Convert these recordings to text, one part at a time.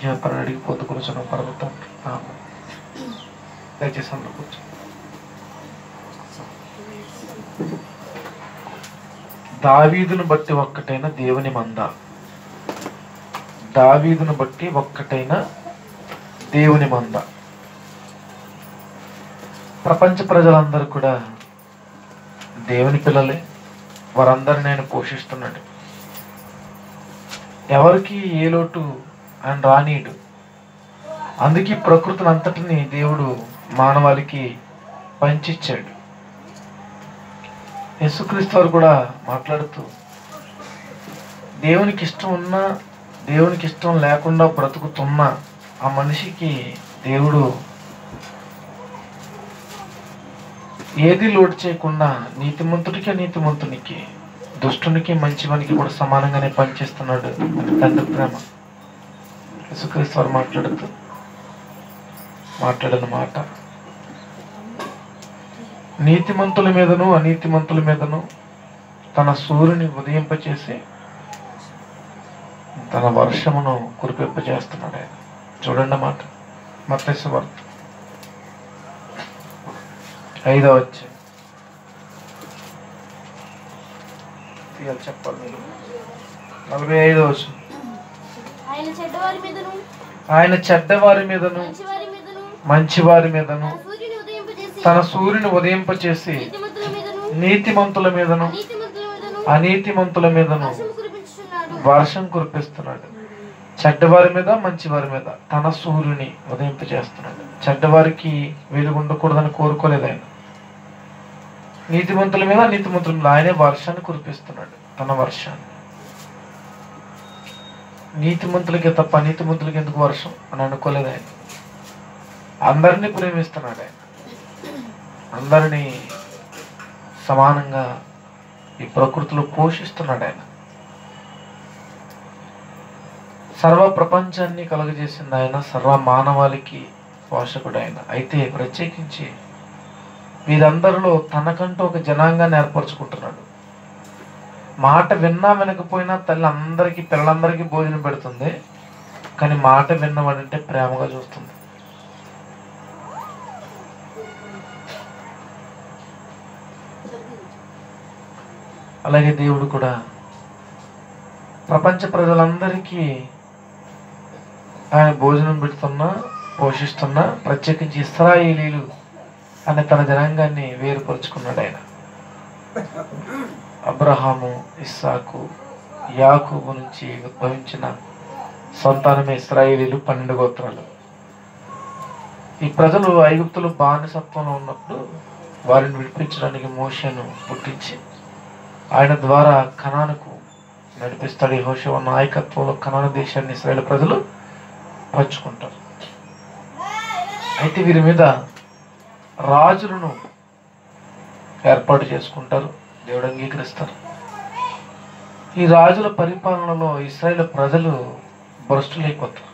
జ్ఞాపకం అడిగి పొద్దు కూర్చొని పర్వతం దయచేసి అందరూ కూర్చో దావీదును బట్టి ఒక్కటైన దేవుని మంద దావీదును బట్టి ఒక్కటైన దేవుని మంద ప్రపంచ ప్రజలందరూ కూడా దేవుని పిల్లలే వారందరిని ఆయన పోషిస్తున్నాడు ఎవరికి ఏ లోటు ఆయన రానీయుడు అందుకే ఈ ప్రకృతిని అంతటిని దేవుడు మానవాళికి పంచిచ్చాడు యేసుక్రీస్తు వారు కూడా మాట్లాడుతూ దేవునికి ఇష్టం ఉన్నా దేవునికి ఇష్టం లేకుండా బ్రతుకుతున్న ఆ మనిషికి దేవుడు ఏది లోటు చేయకుండా నీతిమంతుడికి నీతిమంతునికి దుష్టునికి మంచివానికి కూడా సమానంగానే పనిచేస్తున్నాడు అది తండ్రి ప్రేమ యేసుక్రీస్తు వారు మాట్లాడుతూ మాట్లాడిన మాట నీతిమంతుల మీదను అనీతిమంతుల మీదను తన సూర్యుని ఉదయింపచేసి తన వర్షమును కురిపింపజేస్తున్నాడు ఆయన చూడండి మాట మత్స్య వార్త ఐదవ వచ్చి చెప్పాలి మీరు నలభై ఐదవ వచ్చి ఆయన చెడ్డవారి మీదను ఆయన చెడ్డవారి మీదను మంచివారి మీదను మంచివారి మీదను తన సూర్యుని ఉదయింపజేసి తన సూర్యుని ఉదయింపచేసి నీతిమంతుల మీదను నీతిమంతుల మీదను నీతిమంతుల మీదను అనీతిమంతుల మీదను వర్షము కురిపించుచున్నాడు వర్షం కురిపిస్తున్నాడు చెడ్డవారి మీద మంచివారి మీద తన సూర్యుని ఉదయింపజేస్తున్నాడు చెడ్డవారికి వెలుగు ఉండకూడదని కోరుకోలేదు ఆయన నీతిమంతుల మీద నీతిమంతుల మీద ఆయనే వర్షాన్ని కురిపిస్తున్నాడు తన వర్షాన్ని నీతిమంతులకి తప్ప నీతిమంతులకి ఎందుకు వర్షం అని అనుకోలేదు ఆయన అందరినీ ప్రేమిస్తున్నాడు ఆయన అందరినీ సమానంగా ఈ ప్రకృతిలో పోషిస్తున్నాడు ఆయన సర్వ ప్రపంచాన్ని కలుగజేసింది ఆయన సర్వ మానవాళికి పోషకుడు ఆయన అయితే ప్రత్యేకించి వీరందరిలో తనకంటూ ఒక జనాంగాన్ని ఏర్పరచుకుంటున్నాడు మాట విన్నా వినకపోయినా తల్లి అందరికీ పిల్లలందరికీ భోజనం పెడుతుంది కానీ మాట విన్నవాడంటే ప్రేమగా చూస్తుంది అలాగే దేవుడు కూడా ప్రపంచ ప్రజలందరికీ ఆయన భోజనం పెడుతున్నా పోషిస్తున్నా ప్రత్యేకించి ఇస్రాయేలీలు అనే తన జనాంగాన్ని వేరుపరుచుకున్నాడు ఆయన అబ్రహాము ఇస్సాకు యాకూబు నుంచి ఉద్భవించిన సంతానమే ఇస్రాయేలీలు పన్నెండు గోత్రాలు ఈ ప్రజలు ఐగుప్తులు బానిసత్వంలో ఉన్నప్పుడు వారిని విడిపించడానికి మోషను పుట్టించి ఆయన ద్వారా కణానుకు నడిపిస్తాడు యెహోషువ నాయకత్వంలో కనాన దేశాన్ని ఇస్రాయేల్ ప్రజలు పంచుకుంటారు అయితే వీరి మీద రాజులను ఏర్పాటు చేసుకుంటారు దేవుడు అంగీకరిస్తారు ఈ రాజుల పరిపాలనలో ఇస్రాయేల్ ప్రజలు భ్రష్టులైపోతారు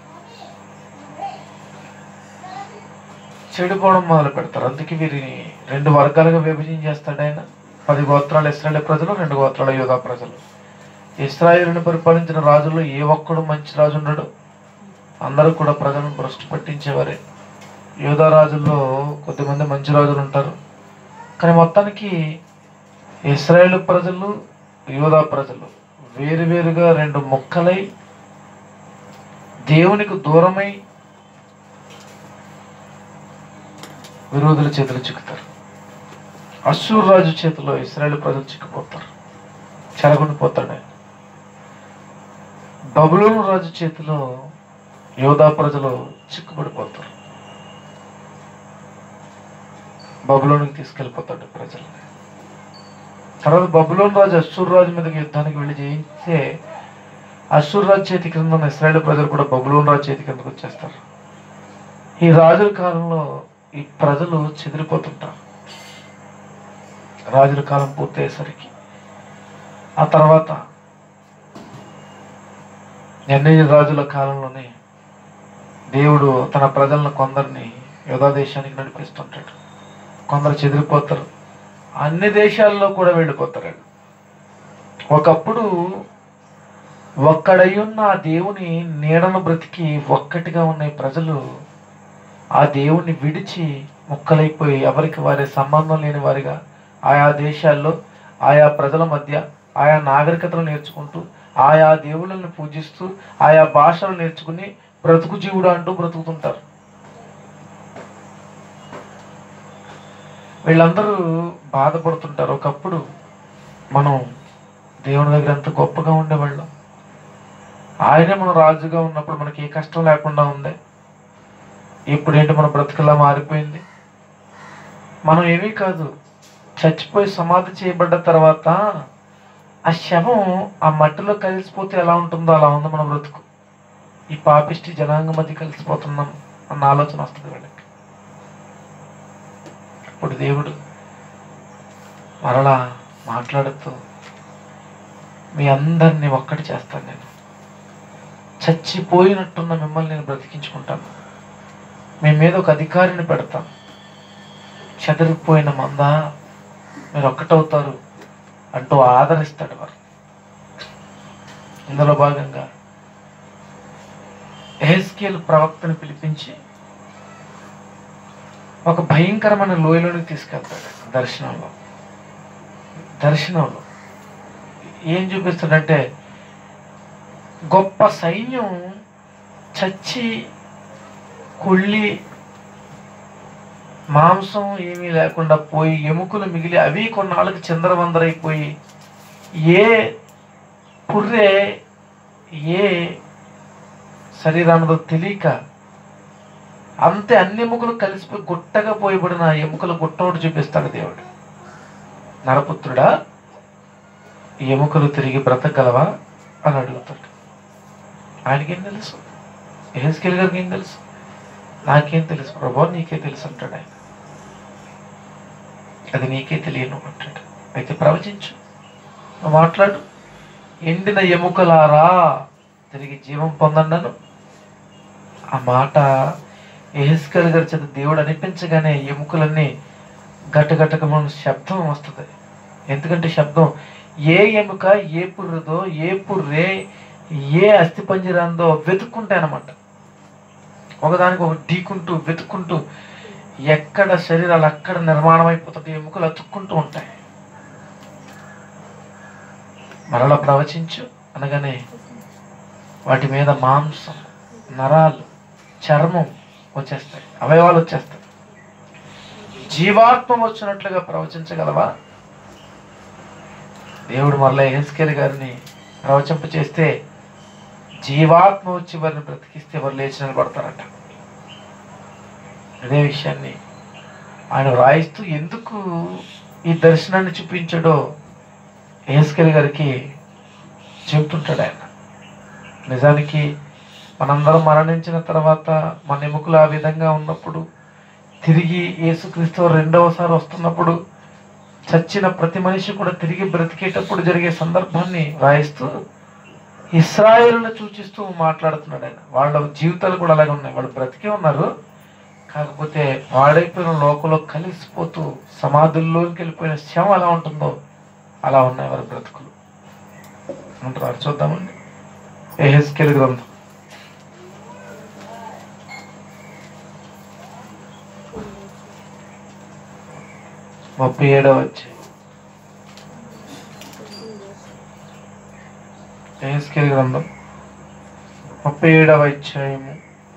చెడిపోవడం మొదలు పెడతారు అందుకే వీరిని రెండు వర్గాలుగా విభజన చేస్తాడు ఆయన పది గోత్రాలు ఇస్రాయేల్ ప్రజలు రెండు గోత్రాల యోధా ప్రజలు ఇస్రాయేలుని పరిపాలించిన రాజుల్లో ఏ ఒక్కడు మంచి రాజు ఉండడు అందరూ కూడా ప్రజలను భ్రష్టు పట్టించేవారే యోధా రాజుల్లో కొద్దిమంది మంచి రాజులు ఉంటారు కానీ మొత్తానికి ఇస్రాయేల్ ప్రజలు యోధా ప్రజలు వేరువేరుగా రెండు ముక్కలై దేవునికి దూరమై విరోధుల చేతులు చిక్కుతారు అశ్షూర్ రాజు చేతిలో ఇస్రాయేల్ ప్రజలు చిక్కిపోతారు చెరగొండిపోతాడు ఆయన బబులోను రాజు చేతిలో యోధా ప్రజలు చిక్కుబడిపోతారు బబులోనికి తీసుకెళ్ళిపోతాడు ప్రజల్ని తర్వాత బబులోన్ రాజు అశ్షూర్ రాజు మీదకి యుద్ధానికి వెళ్ళి జయించే అశ్షూర్ రాజు చేతి కింద ఉన్న ఇస్రాయేల్ ప్రజలు కూడా బబులోన్ రాజు చేతి కిందకు వచ్చేస్తారు ఈ రాజుల కాలంలో ఈ ప్రజలు చెదిరిపోతుంటారు రాజుల కాలం పూర్తయ్యేసరికి ఆ తర్వాత ఎన్ని రాజుల కాలంలోనే దేవుడు తన ప్రజలను కొందరిని యోధా దేశానికి నడిపిస్తుంటాడు కొందరు చెదిరిపోతారు అన్ని దేశాల్లో కూడా వెళ్ళిపోతారు ఒకప్పుడు ఒక్కడయ్యున్న ఆ దేవుని నీడను బ్రతికి ఒక్కటిగా ఉన్న ఈ ప్రజలు ఆ దేవుణ్ణి విడిచి ముక్కలైపోయి ఎవరికి వారి సంబంధం లేని వారిగా ఆయా దేశాల్లో ఆయా ప్రజల మధ్య ఆయా నాగరికతలు నేర్చుకుంటూ ఆయా దేవుళ్ళని పూజిస్తూ ఆయా భాషలు నేర్చుకుని బ్రతుకు జీవుడు అంటూ బ్రతుకుతుంటారు వీళ్ళందరూ బాధపడుతుంటారు ఒకప్పుడు మనం దేవుని దగ్గర ఎంత గొప్పగా ఉండేవాళ్ళం ఆయనే మన రాజుగా ఉన్నప్పుడు మనకి ఏ కష్టం లేకుండా ఉంది ఇప్పుడు ఏంటి మన బ్రతుకులా మారిపోయింది మనం ఏమీ కాదు చచ్చిపోయి సమాధి చేయబడ్డ తర్వాత ఆ శవం ఆ మట్టిలో కలిసిపోతే ఎలా ఉంటుందో అలా ఉంది మన బ్రతుకు ఈ పాపిష్టి జనాంగ మధ్య కలిసిపోతున్నాం అన్న ఆలోచన వస్తుంది వీళ్ళకి ఇప్పుడు దేవుడు మరలా మాట్లాడుతూ మీ అందరినీ ఒక్కటి చేస్తాను నేను చచ్చిపోయినట్టున్న మిమ్మల్ని నేను బ్రతికించుకుంటాను మీ మీద ఒక అధికారిని పెడతాను చెదిరిపోయిన మంద మీరు ఒక్కటవుతారు అంటూ ఆదరిస్తాడు వారు ఇందులో భాగంగా ఎహెస్కేల్ ప్రవక్తని పిలిపించి ఒక భయంకరమైన లోయలోనికి తీసుకెళ్తాడు దర్శనంలో దర్శనంలో ఏం చూపిస్తాడంటే గొప్ప సైన్యం చచ్చి కుళ్ళి మాంసం ఏమీ లేకుండా పోయి ఎముకలు మిగిలి అవి కొన్నాళ్ళకి చిందరవందరైపోయి ఏ పుర్రె ఏ శరీరానిదో తెలియక అంతే అన్ని ఎముకలు కలిసిపోయి గుట్టగా పోయబడిన ఆ ఎముకలు గుట్టోడు చూపిస్తాడు దేవుడు నరపుత్రుడా ఈ ఎముకలు తిరిగి బ్రతకగలవా అని అడుగుతాడు ఆయనకేం తెలుసు ఏహెస్కేల్ గారికి ఏం తెలుసు నాకేం తెలుసు ప్రభా నీకే తెలుసు అంటాడు ఆయన అది నీకే తెలియను అంటాడు అయితే ప్రవచించు నువ్వు మాట్లాడు ఎండిన ఎముకలారా తిరిగి జీవం పొందన్నను ఆ మాట ఎహెస్కల్ గారి చేత దేవుడు అనిపించగానే ఎముకలన్నీ గట్టగట్టకమైన శబ్దం వస్తుంది ఎందుకంటే శబ్దం ఏ ఎముక ఏ పుర్రదో ఏ పుర్రే ఏ అస్థి పంజరందో వెతుక్కుంటాయన్నమాట ఒకదానికి ఒక ఢీకుంటూ వెతుక్కుంటూ ఎక్కడ శరీరాలు అక్కడ నిర్మాణం అయిపోతుంది ఎముకలు అతుక్కుంటూ ఉంటాయి మరలా ప్రవచించు అనగానే వాటి మీద మాంసం నరాలు చర్మం వచ్చేస్తాయి అవయవాలు వచ్చేస్తాయి జీవాత్మ వచ్చినట్లుగా ప్రవచించగలవా దేవుడు మరలా ఎహెస్కేల్ గారిని ప్రవచింప చేస్తే జీవాత్మ వచ్చి వారిని బ్రతికిస్తే వారు లేచి నిలబడతారట అదే విషయాన్ని ఆయన వ్రాయిస్తూ ఎందుకు ఈ దర్శనాన్ని చూపించాడో ఎహెస్కేల్ గారికి చెబుతుంటాడు ఆయన నిజానికి మనందరం మరణించిన తర్వాత మన ఎముకలు ఆ విధంగా ఉన్నప్పుడు తిరిగి యేసుక్రీస్తు రెండవసారి వస్తున్నప్పుడు చచ్చిన ప్రతి మనిషి కూడా తిరిగి బ్రతికేటప్పుడు జరిగే సందర్భాన్ని రాయిస్తూ ఇస్రాయేల్ను సూచిస్తూ మాట్లాడుతున్నాడు ఆయన వాళ్ళ జీవితాలు కూడా అలాగే ఉన్నాయి వాళ్ళు బ్రతికే ఉన్నారు కాకపోతే పాడైపోయిన లోకంలో కలిసిపోతూ సమాధుల్లోకి వెళ్ళిపోయిన శవం ఎలా ఉంటుందో అలా ఉన్నాయి వారి బ్రతుకులు అంటారు చూద్దామండి ఏహెస్కెల్ గ్రంథం ముప్పై ఏడవ వచ్చి ఏహెస్కెల్ గ్రంథం ముప్పై ఏడవ అధ్యాయము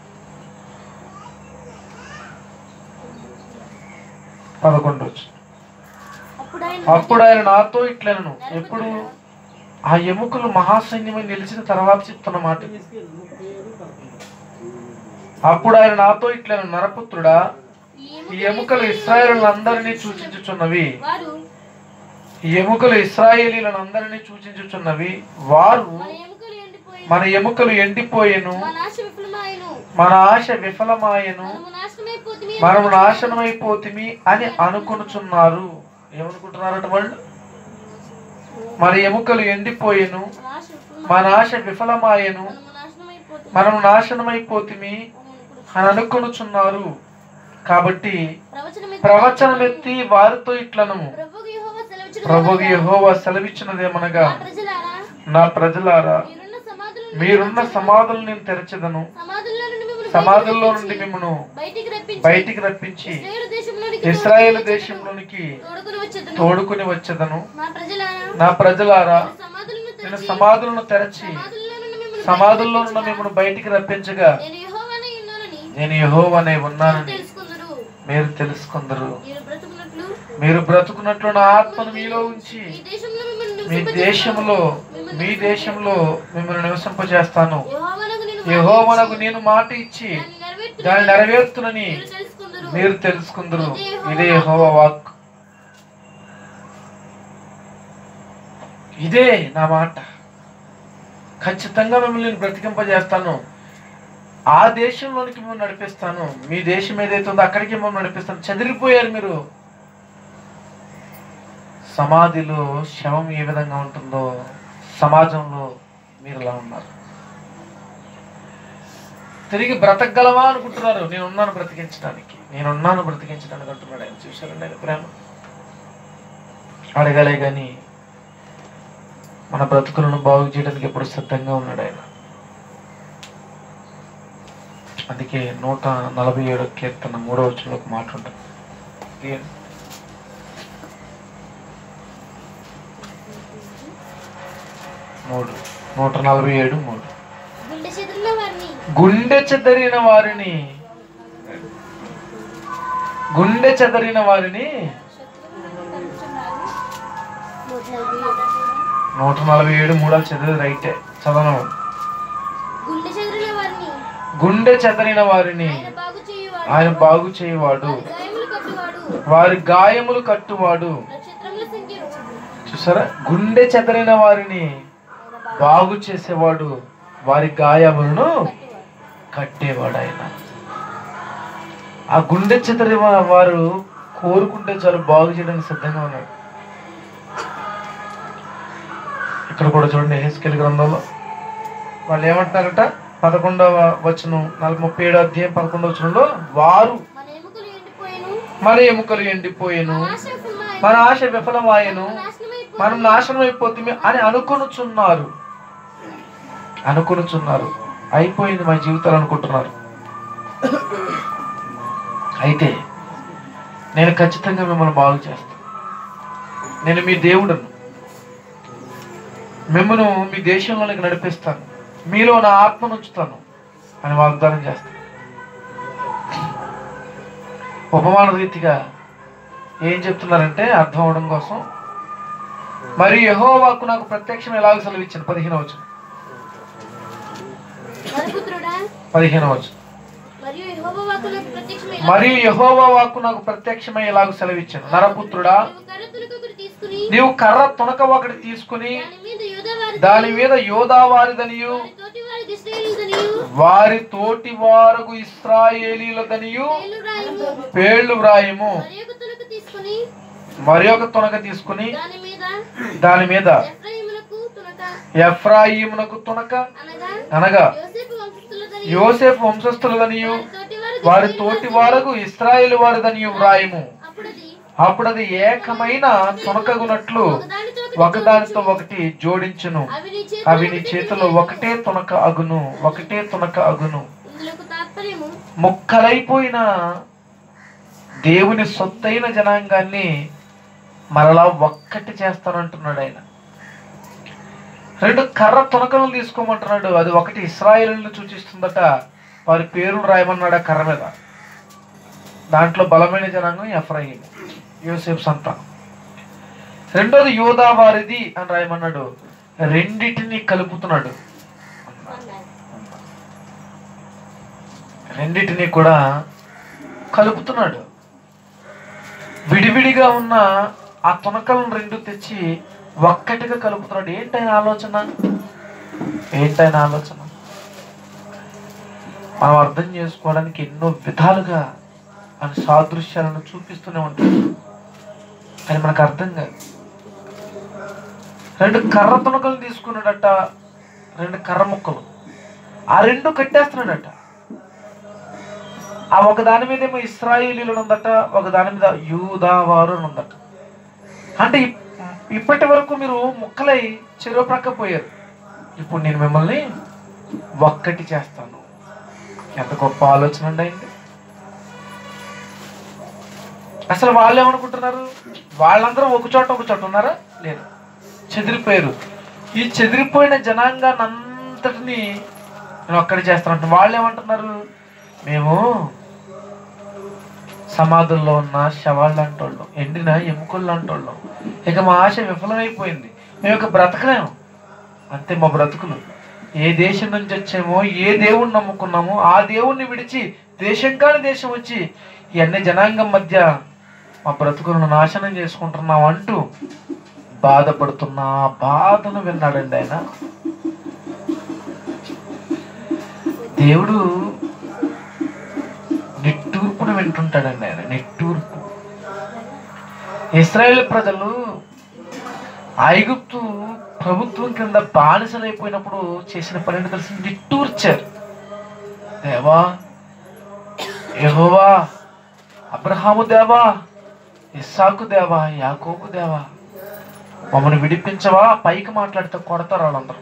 పదకొండు వచ్చి అప్పుడు ఆయన అప్పుడు ఆయన నాతో ఇట్లను ఎప్పుడు ఆ ఎముకలు మహాసైన్యమై నిలిచిన తర్వాత చెప్తున్న మాట అప్పుడు ఆయన నాతో ఇట్లను నరపుత్రుడా ఈ ఎముకలు ఇస్రాయేలులందరినీ సూచించుచున్నవి వారు ఈ ఎముకలు ఇస్రాయేలీలను అందరినీ సూచించుచున్నవి వారు మన ఎముకలు ఎండిపోయి మన ఎముకలు ఎండిపోయెను మన ఆశ విఫలమాయను మన ఆశ విఫలమాయెను మనము నాశనమైపోతుంది మనము నాశనమైపోతిమి అని అనుకొనుచున్నారు ఏమనుకుంటున్నారట వాళ్ళు మన ఎముకలు ఎండిపోయెను మన ఆశ విఫలమాయను మన ఆశ విఫలమాయెను మనము నాశనమైపోతుంది మనం నాశనమైపోతిమి అని అనుకొనుచున్నారు కాబట్టి ప్రవచనం ప్రవచనమెత్తి వారితో ఇట్లను ప్రభువు యెహోవా సెలవిచ్చును ప్రభు యెహోవా సెలవిచ్చినదేమనగా నా ప్రజలారా నా ప్రజలారా మీరున్న మీరున్న సమాధులను నేను తెరచెదను సమాధుల్లో నుండి మిమ్మల్ని సమాధుల్లో బయటికి నుండి మిమ్మను బయటికి రప్పించి బయటికి రప్పించి ఇశ్రాయేలు దేశంలోనికి ఇస్రాయేల్ దేశంలోనికి తోడుకుని వచ్చేదను తోడుకుని వచ్చేదను నా ప్రజలారా నా ప్రజలారా సమాధులను నేను తెరిచి సమాధులను తెరచి సమాధుల్లో నుండి మిమ్మల్ని సమాధుల్లో బయటికి నుండి మిమ్మల్ని బయటికి రప్పించగా నేను యెహోవానై ఉన్నానని నేను యెహోవానే ఉన్నానని తెలుసుకుందరు మీరు తెలుసుకుందరు మీరు బ్రతుకున్నట్లు మీరు బ్రతుకున్నట్లు నా ఆత్మను మీలో ఉంచి ఈ దేశంలో మిమ్మల్ని మీ నివసింపజేస్తాను. దేశంలో మిమ్మల్ని మీ దేశంలో మిమ్మల్ని నివసింపజేస్తాను యెహోవానకు నేను యెహోవనకు నేను మాట ఇచ్చి దాన్ని నెరవేర్చును. దాన్ని నెరవేర్తునని మీరు తెలుసుకుందరు మీరు తెలుసుకుందరు ఇదే యెహోవా వాక్ ఇదే నా మాట ఖచ్చితంగా మిమ్మల్ని నేను బ్రతికింపజేస్తాను ఆ దేశంలోనికి మిమ్మల్ని నడిపిస్తాను మీ దేశం ఏదైతే ఉందో అక్కడికి మిమ్మల్ని నడిపిస్తాను చెదిరిపోయారు మీరు సమాధిలో శవం ఏ విధంగా ఉంటుందో సమాజంలో మీరు ఇలా ఉన్నారు తిరిగి బ్రతకగలవా అనుకుంటున్నారు నేను ఉన్నాను బ్రతికించడానికి నేను ఉన్నాను బ్రతికించడానికి అంటున్నాడు ఆయన చూశారండి ఆయన ప్రేమ అడగలే కానీ మన బ్రతుకులను బాగు చేయడానికి ఎప్పుడు సిద్ధంగా ఉన్నాడు ఆయన అందుకే నూట నలభై ఏడు కీర్తన మూడో వచ్చిన ఒక మాట ఉంటుంది తీయండి. మూడు నూట నలభై ఏడు మూడు గుండె చెదిరిన వారిని గుండె చెదరిన వారిని గుండె చెదరిన వారిని నూట నలభై ఏడు మూడాలు చదివేది రైటే చదవను గుండె చెదిరిన వారిని గుండె చెదరిన వారిని ఆయన బాగు చేయువాడు ఆయన బాగు చేయవాడు గాయములు కట్టువాడు వారి గాయములు కట్టువాడు నక్షత్రముల సంఖ్య చూసారా గుండె చెదరిన వారిని బాగు చేసేవాడు వారి గాయములను కట్టేవాడు ఆయన ఆ గుండె చెదరి వా- వారు కోరుకుంటే చాలు బాగు చేయడానికి సిద్ధంగా ఉన్నాడు ఇక్కడ కూడా చూడండి హెస్కెల్ గ్రంథంలో వాళ్ళు ఏమంటారట పదకొండవ వచనం నలభై ముప్పై ఏడో అధ్యాయం పదకొండవ వచనంలో వారు మన ఎముకలు ఎండిపోయాను మన ఎముకలు ఎండిపోయేను ఆశ విఫలమాయెను. మన ఆశ విఫలమాయను నాశనమైపోయాను. మనం నాశనం అయిపోతుంది అని అనుకొనుచున్నారు అనుకొనుచున్నారు అయిపోయింది మా జీవితాలు అనుకుంటున్నారు అయితే నేను ఖచ్చితంగా మిమ్మల్ని బాగు చేస్తాను నేను మీ దేవుడను మిమ్మల్ని మీ దేశంలోనికి నడిపిస్తాను మీలో నా ఆత్మను ఉంచుతాను అని వాగ్దానం చేస్తాను ఉపమాన రీతిగా ఏం చెప్తున్నారంటే అర్థం అవడం కోసం మరి యెహోవాకు నాకు ప్రత్యక్షం ఎలాగ సెలవిచ్చాను పదిహేను వచ్చు నరపుత్రుడా పదిహేను వచ్చు మరియు యెహోవా వాక్కు నాకు ప్రత్యక్షమై మరియు యెహోవా వాక్కు నాకు ప్రత్యక్షమై ఎలాగ సెలవిచ్చాను నరపుత్రుడా నీవు కర్రతులకు ఒకటి తీసుకుని నీవు కర్ర తునక ఒకటి తీసుకుని దాని మీద యూదావారి దాని మీద యోధావారిదనియు వారి తోటి వారికి ఇశ్రాయేలీయులదనియు వారి తోటి వారకు ఇస్రాయేలీలదనియు పేర్లు రాయము పేర్లు వ్రాయము మరి ఒక తునక తీసుకుని మరి ఒక తునక తీసుకుని దాని మీద దాని మీద ఎఫ్రాయిములకు తునక ఎఫ్రాయిమునకు తునక అనగా అనగా యోసేపు వంశస్థులదనియు యోసేపు వంశస్థులదనియు వారి తోటి వారికి వారి తోటి వారకు ఇస్రాయేల్ వారిదనియు వ్రాయము అప్పుడది అప్పుడు అది ఏకమైన తునకగునట్లు ఒకదానితో ఒకదానితో ఒకటి జోడించును అవి నీ చేతిలో అవి నీ ఒకటి చేతిలో ఒకటే తునక అగును ఒకటే తునక అగును ఇందులోకి తాత్పర్యము ముక్కలైపోయిన దేవుని సొత్తైన జనాంగాన్ని మరలా ఒక్కటి చేస్తానంటున్నాడు ఆయన రెండు కర్ర తునకలను తీసుకోమంటున్నాడు అది ఒకటి ఇస్రాయేలుని సూచిస్తుందట వారి పేరును రాయమన్నాడు ఆ కర్ర మీద దాంట్లో బలమైన జనాంగం ఎఫ్రాయిం యోసేఫ్ సంతానం రెండోది యోధా వారిది అని రాయమన్నాడు రెండిటిని కలుపుతున్నాడు రెండిటిని కూడా కలుపుతున్నాడు విడివిడిగా ఉన్న ఆ తునకలను రెండు తెచ్చి ఒక్కటిగా కలుపుతున్నాడు ఏంటైన ఆలోచన ఏంటైన ఆలోచన మనం అర్థం చేసుకోవడానికి ఎన్నో విధాలుగా మన సాదృశ్యాలను చూపిస్తూనే ఉంటాడు అది మనకు అర్థం కాదు రెండు కర్ర తునకలు తీసుకున్నాడట రెండు కర్ర ముక్కలు ఆ రెండు కట్టేస్తున్నాడట ఆ ఒక దాని మీద ఏమో ఇస్రాయేలీలు ఉందట ఒక దాని మీద యూదావారు అని ఉందట అంటే ఇప్- ఇప్పటి వరకు మీరు ముక్కలై చెరువు ప్రక్క పోయారు ఇప్పుడు నేను మిమ్మల్ని ఒక్కటి చేస్తాను ఎంత గొప్ప ఆలోచన అండి అయింది అసలు వాళ్ళు ఏమనుకుంటున్నారు వాళ్ళందరూ ఒక చోట ఒక చోట ఉన్నారా లేదు చెదిరిపోయారు ఈ చెదిరిపోయిన జనాంగాన్ని అంతటిని నేను ఒక్కటి చేస్తానంట వాళ్ళు ఏమంటున్నారు మేము సమాధుల్లో ఉన్న శవాళ్ళు అంటోళ్ళం ఎండిన ఎముకలు అంటోళ్ళం ఇక మా ఆశ విఫలమైపోయింది మేము ఇక బ్రతకలేము అంతే మా బ్రతుకులు ఏ దేశం నుంచి వచ్చామో ఏ దేవుణ్ణి నమ్ముకున్నామో ఆ దేవుణ్ణి విడిచి దేశం కాని దేశం వచ్చి ఈ అన్ని జనాంగం మధ్య మా బ్రతుకులను నాశనం చేసుకుంటున్నాం అంటూ బాధపడుతున్న ఆ బాధను విన్నాడండి ఆయన దేవుడు నిట్టూర్పును వింటుంటాడండి ఆయన నిట్టూర్పు ఇస్రాయేల్ ప్రజలు ఐగుప్తు ప్రభుత్వం కింద బానిసలైపోయినప్పుడు చేసిన పనిని తెలిసి నిట్టూర్చారు దేవా యెహోవా అబ్రహాము దేవా ఇస్సాకు దేవా యాకోబు దేవా మమ్మల్ని విడిపించవా పైకి మాట్లాడితే కొడతారు వాళ్ళందరూ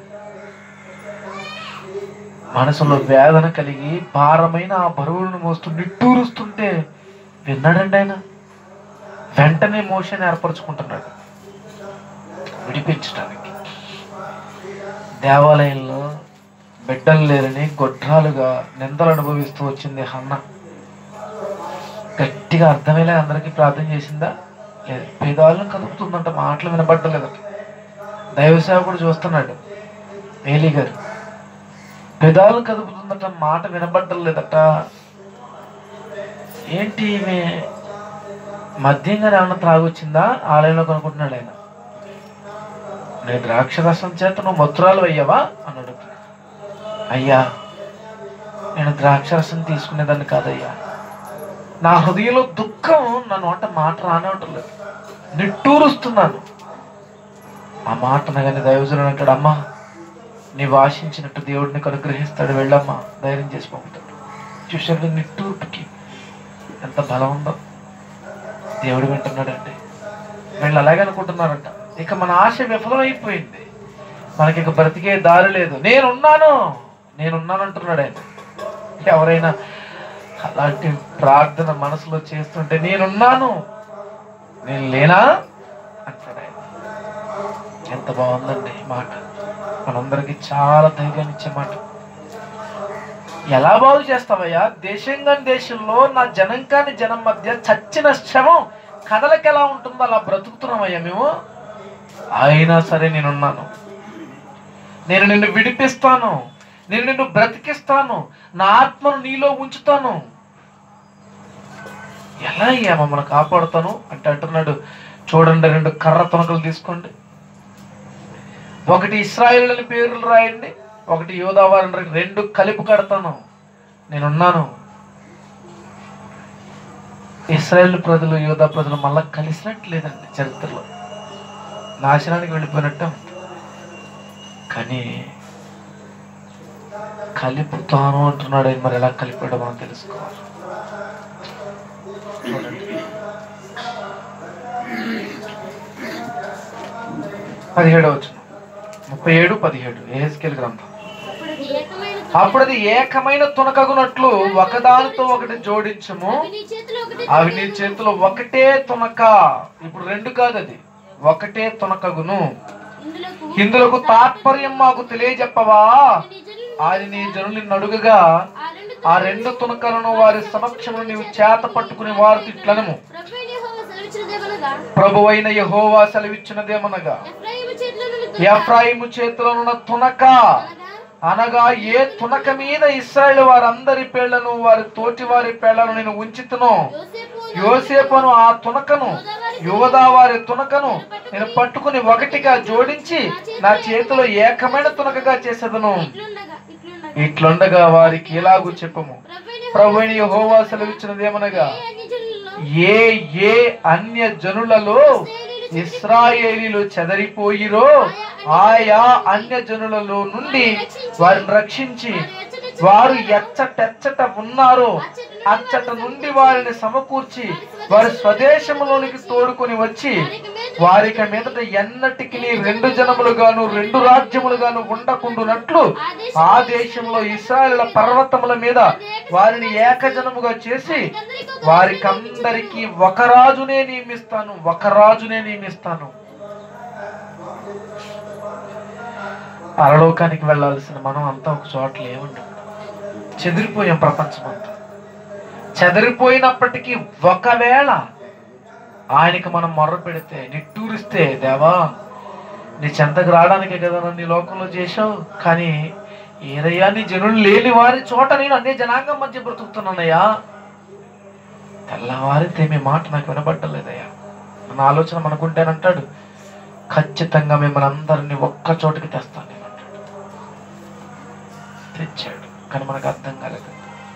మనసులో వేదన కలిగి భారమైన ఆ బరువులను మోస్తూ నిట్టూరుస్తుంటే విన్నాడండి ఆయన వెంటనే మోషన్ ఏర్పరచుకుంటున్నాడు విడిపించడానికి దేవాలయంలో బిడ్డలు లేరని గొడ్రాలుగా నిందలు అనుభవిస్తూ వచ్చింది హన్న గట్టిగా అర్థమయ్యేలా అందరికీ ప్రార్థన చేసిందా లేదు పేదాలను కదుపుతుందంట మాటలు వినబడ్డలేదట దైవ సేవకుడు చూస్తున్నాడు ఏలి గారు పెదాలను కదుపుతుందట మాట వినబడ్డం లేదట ఏంటి ఈమె మద్యం గారు ఏమన్నా త్రాగొచ్చిందా ఆలయంలో కనుక్కుంటున్నాడు ఆయన నేను ద్రాక్ష రసం చేత నువ్వు మధురాలు అయ్యావా అన్నాడు అయ్యా నేను ద్రాక్ష రసం తీసుకునేదాన్ని కాదయ్యా నా హృదయంలో దుఃఖం నా నోట మాట రానివ్వటం లేదు నిట్టూరుస్తున్నాను ఆ మాట అనగానే దైవజనుడు అంటాడు అమ్మా నీవు ఆశించినట్టు దేవుడిని అనుగ్రహిస్తాడు వెళ్ళమ్మా ధైర్యం చేసి పంపుతాడు చూశాడు నిట్టూర్పుకి ఎంత బలం ఉందో దేవుడు వింటున్నాడండి వీళ్ళు అలాగే అనుకుంటున్నారంట ఇక మన ఆశ విఫలమైపోయింది మనకి ఇక బ్రతికే దారి లేదు నేనున్నాను నేనున్నాను అంటున్నాడు ఆయన ఎవరైనా అలాంటి ప్రార్థన మనసులో చేస్తుంటే నేనున్నాను నేను లేనా అంటాడు ఆయన ఎంత బాగుందండి ఈ మాట మనందరికి చాలా ధైర్యాన్ని ఇచ్చే మాట ఎలా బాగు చేస్తావయ్యా దేశం కాని దేశంలో నా జనం కాని జనం మధ్య చచ్చిన శవం కథలకి ఎలా ఉంటుందో అలా బ్రతుకుతున్నామయ్యా మేము అయినా సరే నేనున్నాను నేను నిన్ను విడిపిస్తాను నేను నిన్ను బ్రతికిస్తాను నా ఆత్మను నీలో ఉంచుతాను ఎలా అయ్యా మమ్మల్ని కాపాడుతాను అంటే అంటున్నాడు చూడండి రెండు కర్ర తునకలు తీసుకోండి ఒకటి ఇస్రాయేల్ అని పేర్లు రాయండి ఒకటి యోధావారని రాయండి. రెండు కలిపి కడతాను నేనున్నాను ఇస్రాయేల్ ప్రజలు యోధా ప్రజలు మళ్ళా కలిసినట్టు లేదండి చరిత్రలో నాశనానికి వెళ్ళిపోయినట్టు ఉంది. కానీ కలుపుతాను అంటున్నాడు ఆయన. మరి ఎలా కలిపాడో మనం తెలుసుకోవాలి చూడండి పదిహేడు వచ్చిన ముప్పై ఏడు పదిహేడు ఏహెస్కేల్ గ్రంథం అప్పుడు అది ఏకమైన అప్పుడు అది ఏకమైన తునకగునట్లు ఒకదానితో ఒకటి జోడించము అవి నీ చేతిలో ఒకటి అవి నీ చేతిలో ఒకటే తునక ఇప్పుడు రెండు కాదు అది ఒకటే తునకగును ఇందులకు ఇందులకు తాత్పర్యం మాకు తెలియజెప్పవా నీ జనులు అది నీ జనులు నడుగగా ఆ రెండు ఆ రెండు తునకలను వారి సమక్షంలో నీవు చేత పట్టుకుని వారు తిట్లనము ప్రభువైన యెహోవా సెలవిచ్చినదేమనగా ప్రభువైన యహోవా సెలవిచ్చినదేమనగా ఎఫ్రాయిము చేతిలో నుండి ఎఫ్రాయిము చేతిలోనున్న తునక అనగా అనగా ఏ తునక మీద ఇస్రాయేల్ వారందరి పేళ్లను వారి తోటి వారి పేళ్లను నేను ఉంచుతును యోసేపు యోసేపును ఆ తునకను యోధా వారి తునకను నేను పట్టుకుని ఒకటిగా జోడించి నా చేతిలో ఏకమైన తునకగా చేసేదను ఇట్లుండగా ఇట్లుండగా ఇట్లుండగా వారికి ఎలాగూ చెప్పము ప్రభువైన ప్రభుని యహోవా సెలవిచ్చినదేమనగా అన్ని జనులలో ఏ ఏ అన్య జనులలో ఇస్రాయేలీలు చెదరిపోయిరో ఆయా అన్య జనులలో నుండి వారిని రక్షించి వారు ఎచ్చటెచ్చట ఉన్నారో అచ్చట నుండి వారిని సమకూర్చి వారి స్వదేశంలోనికి తోడుకొని వచ్చి వారిక మీదట ఎన్నటికి రెండు జనములుగాను రెండు రాజ్యములుగాను ఉండకుండునట్లు ఆ దేశంలో ఇస్రాయేల్ పర్వతముల మీద వారిని ఏకజనముగా చేసి వారికందరికి ఒక రాజునే నియమిస్తాను ఒక రాజునే నియమిస్తాను పరలోకానికి వెళ్ళాల్సిన మనం అంతా ఒక చోట లేవండి చెదిరిపోయాం ప్రపంచం అంతా చెదిరిపోయినప్పటికీ ఒకవేళ ఆయనకి మనం మొర్ర పెడితే నిట్టూరిస్తే దేవా నీ చెంతకు రావడానికే కదా నన్ను ఈ లోకంలో చేశావు కానీ ఏదయ్యా నీ జనులు లేని వారి చోట నేను అదే జనాంగం మధ్య బ్రతుకుతున్నానయ్యా తెల్లవారితే మీ మాట నాకు వినబట్టలేదయ్యా మన ఆలోచన మనకుంటేనంటాడు ఖచ్చితంగా మిమ్మల్ని అందరినీ ఒక్క చోటికి తెస్తాను నేను అంటాడు తెచ్చాడు కానీ మనకు అర్థం కాలేదు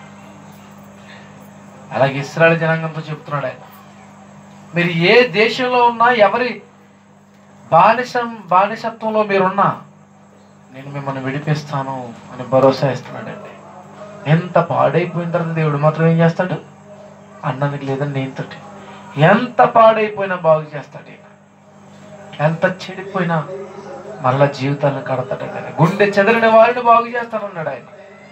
అలాగే ఇస్రాయల్ జనాంగంతో చెప్తున్నాడు ఆయన మీరు ఏ దేశంలో ఉన్నా ఎవరి బానిసం బానిసత్వంలో మీరున్నా నేను మిమ్మల్ని విడిపిస్తాను అని భరోసా ఇస్తున్నాడండి ఎంత పాడైపోయిన తర్వాత దేవుడు మాత్రం ఏం చేస్తాడు అన్నానికి లేదని నేనుతోటి ఎంత పాడైపోయినా బాగు చేస్తాడు ఈయన ఎంత చెడిపోయినా మళ్ళా జీవితాలను కడతాడండి ఆయన గుండె చెదిరిన వారిని బాగు చేస్తానన్నాడు ఆయన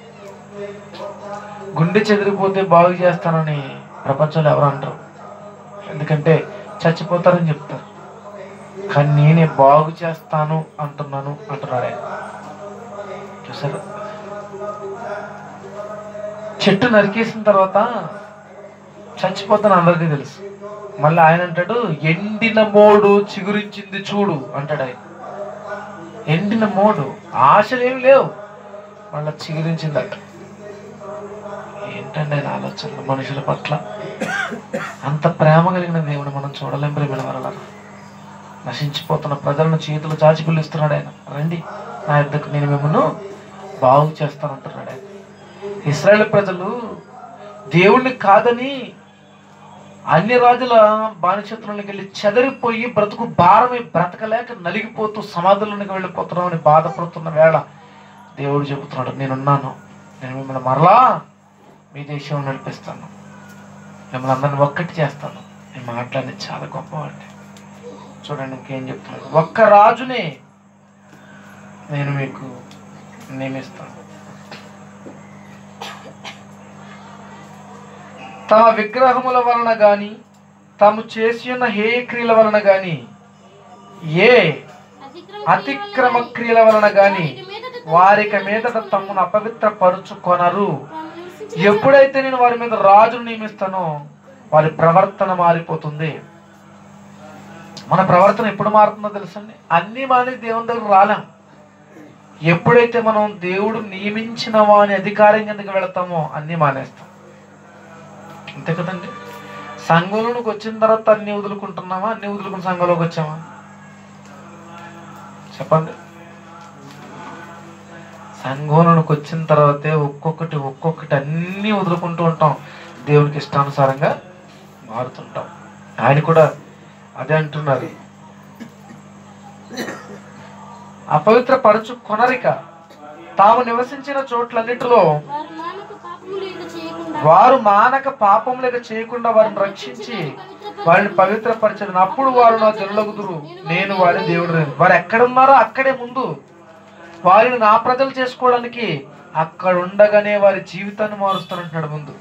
గుండె చెదిరిపోతే బాగు చేస్తానని ప్రపంచంలో ఎవరు అంటారు ఎందుకంటే చచ్చిపోతారని చెప్తారు కానీ నేనే బాగు చేస్తాను అంటున్నాను అంటున్నాడు ఆయన చూసారు చెట్టు నరికేసిన తర్వాత చచ్చిపోతాను అందరికీ తెలుసు మళ్ళీ ఆయన అంటాడు ఎండిన మోడు చిగురించింది చూడు అంటాడు ఆయన ఎండిన మోడు ఆశలు ఏమి లేవు మళ్ళీ చిగురించిందట ఏంటండి ఆయన ఆలోచనలు మనుషుల పట్ల అంత ప్రేమ కలిగిన దేవుడు మనం చూడలేం ప్రేమిన వల్ల నశించిపోతున్న ప్రజలను చేతులు చాచి పిలుస్తున్నాడు ఆయన రండి నా ఇద్దరికి నేను మిమ్మల్ని బాగు చేస్తానంటున్నాడు ఆయన ఇస్రాయేల్ ప్రజలు దేవుణ్ణి కాదని అన్ని రాజుల బానిసత్వంలోకి వెళ్ళి చెదరిపోయి బ్రతుకు భారమై బ్రతకలేక నలిగిపోతూ సమాధుల్లోకి వెళ్ళిపోతున్నామని బాధపడుతున్న వేళ దేవుడు చెబుతున్నాడు నేనున్నాను నేను మిమ్మల్ని మరలా మీ దేశం నడిపిస్తాను మిమ్మల్ని అందరిని ఒక్కటి చేస్తాను నేను మాట్లాడి చాలా గొప్పవాడిని చూడండి ఇంకేం చెప్తున్నాడు ఒక్క రాజునే నేను మీకు నియమిస్తాను తమ విగ్రహముల వలన గాని తాము చేసి ఉన్న హేయ క్రియల వలన గాని ఏ అతిక్రమ క్రియల వలన గాని వారిక మీదట తమను అపవిత్ర పరుచుకొనరు ఎప్పుడైతే నేను వారి మీద రాజును నియమిస్తానో వారి ప్రవర్తన మారిపోతుంది మన ప్రవర్తన ఎప్పుడు మారుతుందో తెలుసండి అన్ని మాని దేవుని దగ్గర రాలేం ఎప్పుడైతే మనం దేవుడు నియమించిన వాని అధికారం కిందకి వెళతామో అన్ని మానేస్తాం అంతే కదండి సంఘంలోకి వచ్చిన తర్వాత అన్ని వదులుకుంటున్నామా అన్ని వదులుకుని సంఘంలోకి వచ్చామా చెప్పండి సంఘంలోకి వచ్చిన తర్వాతే ఒక్కొక్కటి ఒక్కొక్కటి అన్ని వదులుకుంటూ ఉంటాం దేవునికి ఇష్టానుసారంగా మారుతుంటాం ఆయన కూడా అదే అంటున్నారు అపవిత్ర పరచు కొనరిక తాము నివసించిన చోట్లన్నిటిలో వారు మానకు పాపములు ఇక చేయకుండా వారు మానక పాపం లేక చేయకుండా వారిని రక్షించి వారిని పవిత్రపరచడం అప్పుడు వారు నా జనులగుదురు నేను వారి దేవుడు వారు ఎక్కడున్నారో అక్కడే ముందు వారిని నా ప్రజలు చేసుకోవడానికి అక్కడ ఉండగానే వారి జీవితాన్ని మారుస్తానంటున్నాడు ముందు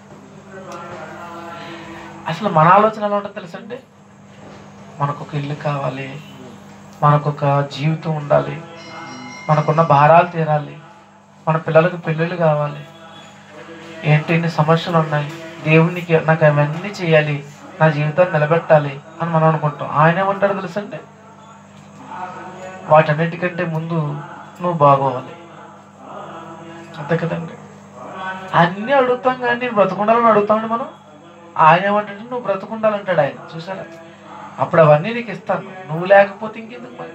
అసలు మన ఆలోచన ఎలా ఉంటుంది తెలుసండి మనకు ఒక ఇల్లు కావాలి మనకు ఒక జీవితం ఉండాలి మనకున్న భారాలు తీరాలి మన పిల్లలకు పెళ్ళిళ్ళు కావాలి ఏంటి ఇన్ని సమస్యలు ఉన్నాయి దేవునికి నాకు అవన్నీ చేయాలి నా జీవితాన్ని నిలబెట్టాలి అని మనం అనుకుంటాం ఆయన ఏమంటాడు తెలుసండి వాటన్నిటికంటే ముందు నువ్వు బాగోవాలి అంతే కదండి అన్నీ అడుగుతాం కానీ నేను బ్రతుకుండాలని అడుగుతామండి మనం ఆయన ఏమంటాడు నువ్వు బ్రతుకుండాలంటాడు ఆయన చూసారా అప్పుడు అవన్నీ నీకు ఇస్తాను నువ్వు లేకపోతే ఇంకెందుకు మరి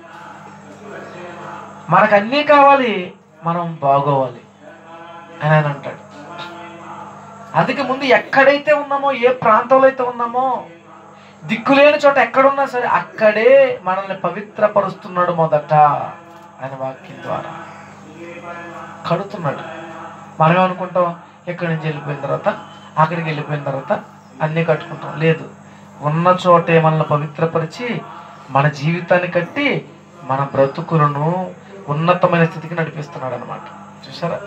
మనకు అన్నీ కావాలి మనం బాగోవాలి అని ఆయన అంటాడు అందుకే ముందు ఎక్కడైతే ఉన్నామో ఏ ప్రాంతంలో అయితే ఉన్నామో దిక్కులేని చోట ఎక్కడున్నా సరే అక్కడే మనల్ని పవిత్రపరుస్తున్నాడు మొదట ఆయన వాక్యం ద్వారా కడుతున్నాడు మనం అనుకుంటాం ఎక్కడి నుంచి వెళ్ళిపోయిన తర్వాత అక్కడికి వెళ్ళిపోయిన తర్వాత అన్నీ కట్టుకుంటాం లేదు ఉన్న చోటే మనల్ని పవిత్రపరిచి మన జీవితాన్ని కట్టి మన బ్రతుకులను ఉన్నతమైన స్థితికి నడిపిస్తున్నాడు అనమాట చూసారా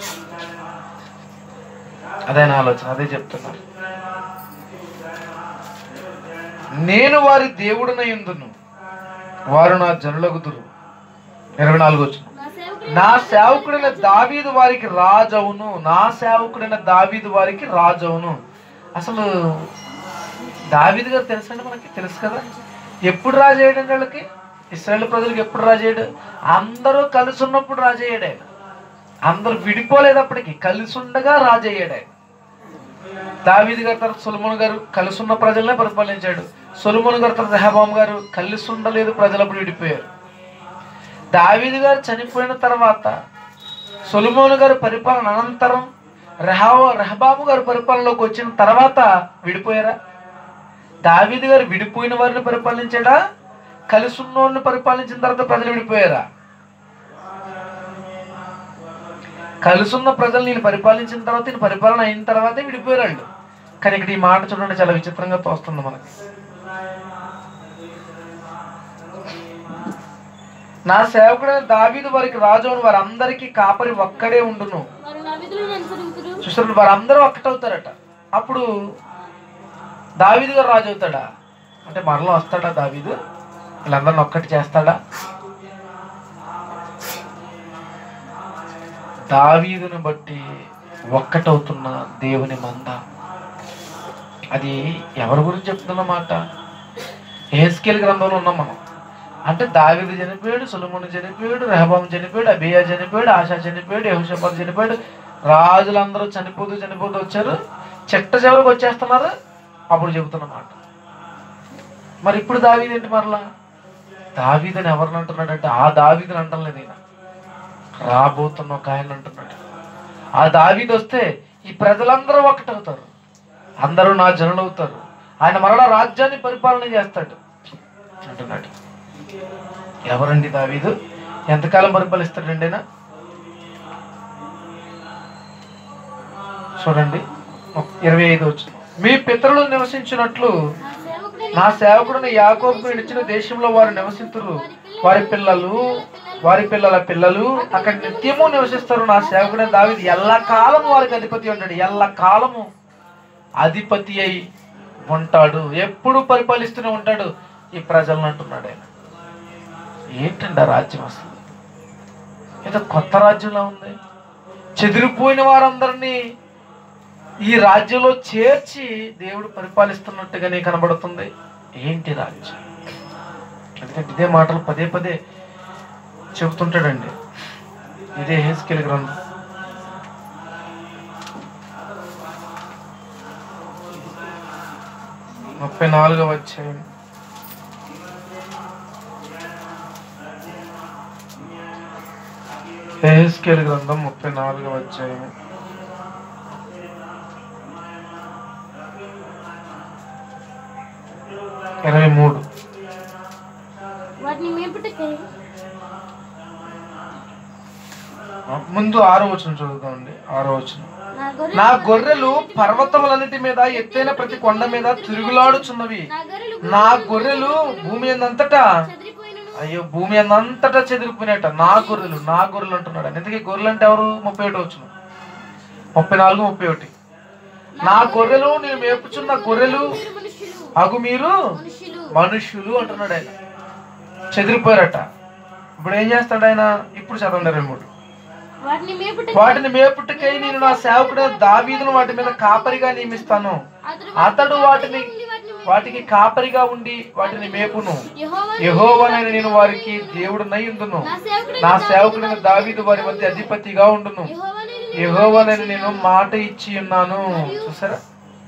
అదే నా ఆలోచన అదే చెప్తున్నారు నేను వారి దేవుడిన ఎందును వారు నా జనులగుదురు ఇరవై నాలుగు వచ్చిన నా సేవకుడు నా సేవకుడైన దావీదు వారికి రాజవును నా సేవకుడైన దావీదు వారికి రాజవును అసలు దావీదు గారు తెలుసండి మనకి తెలుసు కదా ఎప్పుడు రాజేయడం వాళ్ళకి ఇస్రాయేల్ ప్రజలకు ఎప్పుడు రాజేయడు అందరూ కలిసి ఉన్నప్పుడు రాజయ్యాడు ఆయన అందరూ విడిపోలేదు అప్పటికి కలిసి ఉండగా రాజయ్యాడు ఆయన దావీదు గారి తర్వాత సొలమోన్ గారు కలిసి ఉన్న ప్రజలనే పరిపాలించాడు సొలమోన్ గారి తర్వాత రెహబాం గారు కలిసి ఉండలేదు ప్రజలప్పుడు విడిపోయారు దావీదు గారు చనిపోయిన తర్వాత సొలమోను గారి పరిపాలన అనంతరం రెహా రెహబాము గారి పరిపాలనలోకి వచ్చిన తర్వాత విడిపోయారా దావీదు గారు విడిపోయిన వారిని పరిపాలించాడా కలిసి ఉన్నోళ్ళని పరిపాలించిన తర్వాత ప్రజలు విడిపోయారా కలిసి ఉన్న ప్రజలు నేను పరిపాలించిన తర్వాత నేను పరిపాలన అయిన తర్వాతే విడిపోయారు వాళ్ళు కానీ ఇక్కడ ఈ మాట చూడండి చాలా విచిత్రంగా తోస్తుంది మనకి నా సేవకుడైన దావీదు వారికి రాజు అని వారందరికీ కాపరి ఒక్కడే ఉండును వారు నా విధులను అనుసరించురు చూసారు వారందరూ ఒక్కటవుతారట అప్పుడు దావీదు గారు రాజు అవుతాడా అంటే మరలో వస్తాడా దావీదు వీళ్ళందరిని ఒక్కటి చేస్తాడా దావీదుని బట్టి ఒక్కటవుతున్న దేవుని మంద అది ఎవరి గురించి చెప్తున్నమాట ఏస్కేల్ గ్రంథంలో ఉన్నాం మనం అంటే దావీదు చనిపోయాడు సులమును చనిపోయాడు రెహబాం చనిపోయాడు అబియా చనిపోయాడు ఆశా చనిపోయాడు యహోషపాత్ చనిపోయాడు రాజులందరూ చనిపోతూ చనిపోతూ వచ్చారు చెట్ట చివరికి వచ్చేస్తున్నారు అప్పుడు చెబుతున్నమాట మరి ఇప్పుడు దావీదు ఏంటి మరలా దావీదని ఎవరిని అంటున్నాడంటే ఆ దావీదని అంటలేదు ఈయన రాబోతున్న ఒక ఆయన అంటున్నాడు ఆ దావీదు వస్తే ఈ ప్రజలందరూ ఒకటవుతారు అందరూ నా జనులు అవుతారు ఆయన మరలా రాజ్యాన్ని పరిపాలన చేస్తాడు అంటున్నాడు ఎవరండి దావీదు ఎంతకాలం పరిపాలిస్తాడండి ఆయన చూడండి ఇరవై ఐదు వచ్చిన మీ పితరులు నివసించినట్లు నా సేవకుడైన నా సేవకుడిని యాకోబుకు ఇచ్చిన దేశంలో వారు నివసింతురు వారి పిల్లలు వారి పిల్లల పిల్లలు అక్కడ నిత్యము నివసిస్తారు నా సేవకుడైన దావీదు ఎల్లకాలము వారికి అధిపతి ఉంటాడు ఎల్లకాలము అధిపతి అయి ఉంటాడు ఎప్పుడు పరిపాలిస్తూనే ఉంటాడు ఈ ప్రజలను అంటున్నాడు ఆయన ఏంటండి ఆ రాజ్యం అసలు ఏదో కొత్త రాజ్యంలా ఉంది చెదిరిపోయిన వారందరినీ ఈ రాజ్యంలో చేర్చి దేవుడు పరిపాలిస్తున్నట్టుగానే కనబడుతుంది ఏంటి రాజ్యం ఎందుకంటే ఇదే మాటలు పదే పదే చెబుతుంటాడండి ఇదే హేస్కెల్ గ్రంథం ముప్పై నాలుగవ అధ్యాయం హేస్కేల్ గ్రంథం ముప్పై నాలుగవ అధ్యాయం ఇరవై మూడు వాటిని మేపుటకై ముందు ఆరో వచనం చదువుతామండి ఆరో వచనం నా గొర్రె నా గొర్రెలు పర్వతములన్నిటి మీద ఎత్తైన ప్రతి కొండ మీద తిరుగులాడుచున్నవి నా గొర్రెలు నా గొర్రెలు భూమి అంతటా చెదిరిపోయినను అయ్యో భూమి అంతటా చెదిరిపోయినట్ట నా గొర్రెలు నా గొర్రెలు అంటున్నాడు ఆయన. ఇంతకీ గొర్రెలు అంటే ఎవరు ముప్పై ఒకటి వచ్చిన ముప్పై నాలుగు ముప్పై ఒకటి నా గొర్రెలు నేను మేపుచున్న గొర్రెలు మీరు మనుషులు అగు మీరు మనుషులు మనుష్యులు అంటున్నాడు ఆయన చెదిరిపోయారట ఇప్పుడు ఏం చేస్తాడు ఆయన ఇప్పుడు చదవండి ఇరవై మూడు వాటిని మేపుటకై వాటిని మేపుటకై నేను నా సేవకుడు దావీదును వాటి మీద కాపరిగా నియమిస్తాను అతడు అతడు వాటిని ఉండి వాటిని వాటికి కాపరిగా ఉండి వాటిని మేపును యెహోవా యెహోవానైన నేను వారికి దేవుడు ఉందును నా సేవకుడైన నా సేవకుడైన దావీదు వారి మధ్య అధిపతిగా ఉండును యెహోవా నేను యెహోవానైన నేను మాట ఇచ్చి ఉన్నాను చూసారా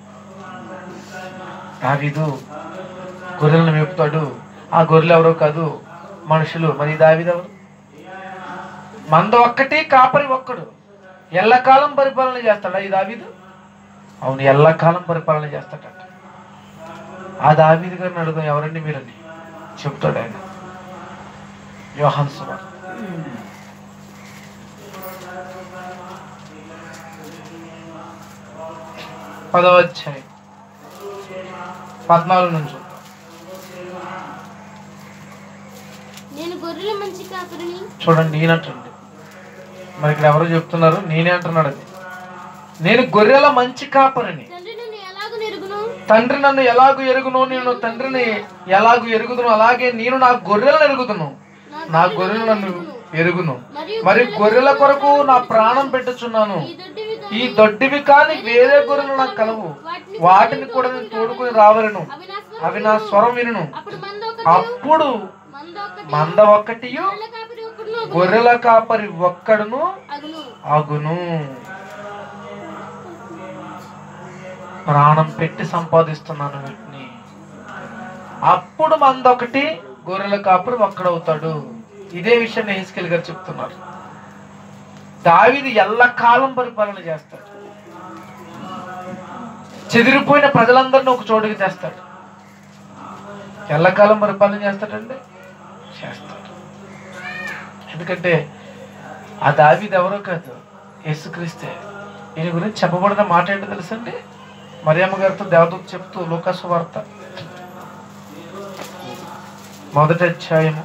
దావీదు గొర్రెలను మేపుతాడు ఆ గొర్రెలు ఎవరో కాదు మనుషులు మరి దావీదు ఎవరు మంద ఒక్కటి కాపరి ఒక్కడు ఎల్లకాలం పరిపాలన చేస్తాడా ఈ దావీదు అవును ఎల్లకాలం పరిపాలన చేస్తాడట ఆ దావీదు గారిని అడుగుదాం ఎవరండి మీరని చెప్తాడు ఆయన యోహాన్ సువార్త పదవ అధ్యాయం పద్నాలుగు నుంచి గొర్రెల మంచి కాపరిని చూడండి ఈయనంటండి మరి ఇక్కడ ఎవరో చెప్తున్నారు నేనే అంటున్నాడు అది నేను గొర్రెల మంచి కాపరిని తండ్రి నన్ను ఎలాగ నెరుగును తండ్రి నన్ను ఎలాగూ ఎరుగును నేను తండ్రిని ఎలాగూ ఎరుగుదును అలాగే నేను నా గొర్రెలను ఎరుగుదును నా గొర్రెలు నన్ను ఎరుగును మరియు మరి గొర్రెల కొరకు నా ప్రాణం పెట్టుచున్నాను ఈ దొడ్డివి తో- ఈ దొడ్డివి కాని వేరే గొర్రెలు నాకు కలవు వాటిని వాటిని కూడా నేను తోడుకుని రావలను అవి నా స్వరం అవి నా స్వరం వినును అప్పుడు మంద ఒకటి అప్పుడు మంద ఒకటి మంద ఒక్కటియు గొర్రెల కాపరి ఒకడును గొర్రెల కాపరి ఒక్కడును అగును అగును ప్రాణం పెట్టి సంపాదిస్తున్నాను వీటిని అప్పుడు మందొకటి గొర్రెల కాపురు ఒక్కడవుతాడు ఇదే విషయాన్ని హెస్కెల్ గారు చెప్తున్నారు దావిది ఎల్లకాలం పరిపాలన చేస్తాడు చెదిరిపోయిన ప్రజలందరినీ ఒక చోటుకి తెస్తాడు ఎల్లకాలం పరిపాలన చేస్తాడండి చేస్తాడు ఎందుకంటే ఆ దావీది ఎవరో కాదు యేసుక్రీస్తే ఈయన గురించి చెప్పబడిన మాట ఏంటో తెలుసండి మరియమ్మ గారితో దేవదూత చెప్తూ లోకాసు వార్త మొదటి అధ్యాయము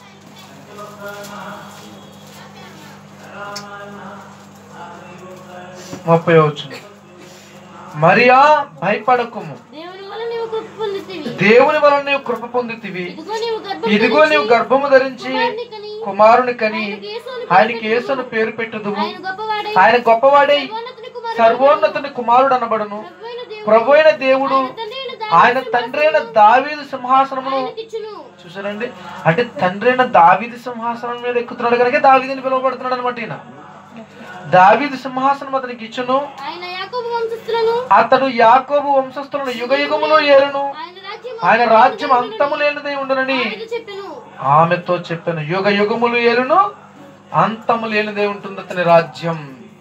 ముప్పై వచ్చింది మరియా భయపడకుము దేవుని వల్ల నీవు కృప పొందుతీవి దేవుని వలన నీవు కృప పొందుతివి ఇదిగో నీవు గర్భం ఇదిగో నీవు గర్భము ధరించి కుమారుని కని కుమారుని కని ఆయనకు యేసు అని ఆయనకి యేసును పేరు పెట్టుదువు ఆయన గొప్పవాడై ఆయన గొప్పవాడై సర్వోన్నతుని కుమారుడు సర్వోన్నతుని కుమారుడు అనబడును ప్రభువైన దేవుడు ప్రభు అయిన దేవుడు ఆయన తండ్రి అయిన ఆయన తండ్రి అయిన దావీదు సింహాసనమును ఆయనకిచ్చును చూసారండి అంటే తండ్రి అయిన దావీదు సింహాసనం మీద ఎక్కుతున్నాడు కనుక దావీదుని పిలువబడుతున్నాడు అనమాట ఈయన దావీదు సింహాసనం అతనికి ఇచ్చును ఆయన యాకోబు వంశస్థులను అతడు యాకోబు వంశస్థులను యుగ యుగములు ఏలును ఆయన రాజ్యం ఆయన రాజ్యం అంతము లేనిదై ఉండునని ఆయనకు చెప్పెను ఆమెతో చెప్పాను యుగ యుగములు ఏలును అంతము లేనిదే ఉంటుంది అతని రాజ్యం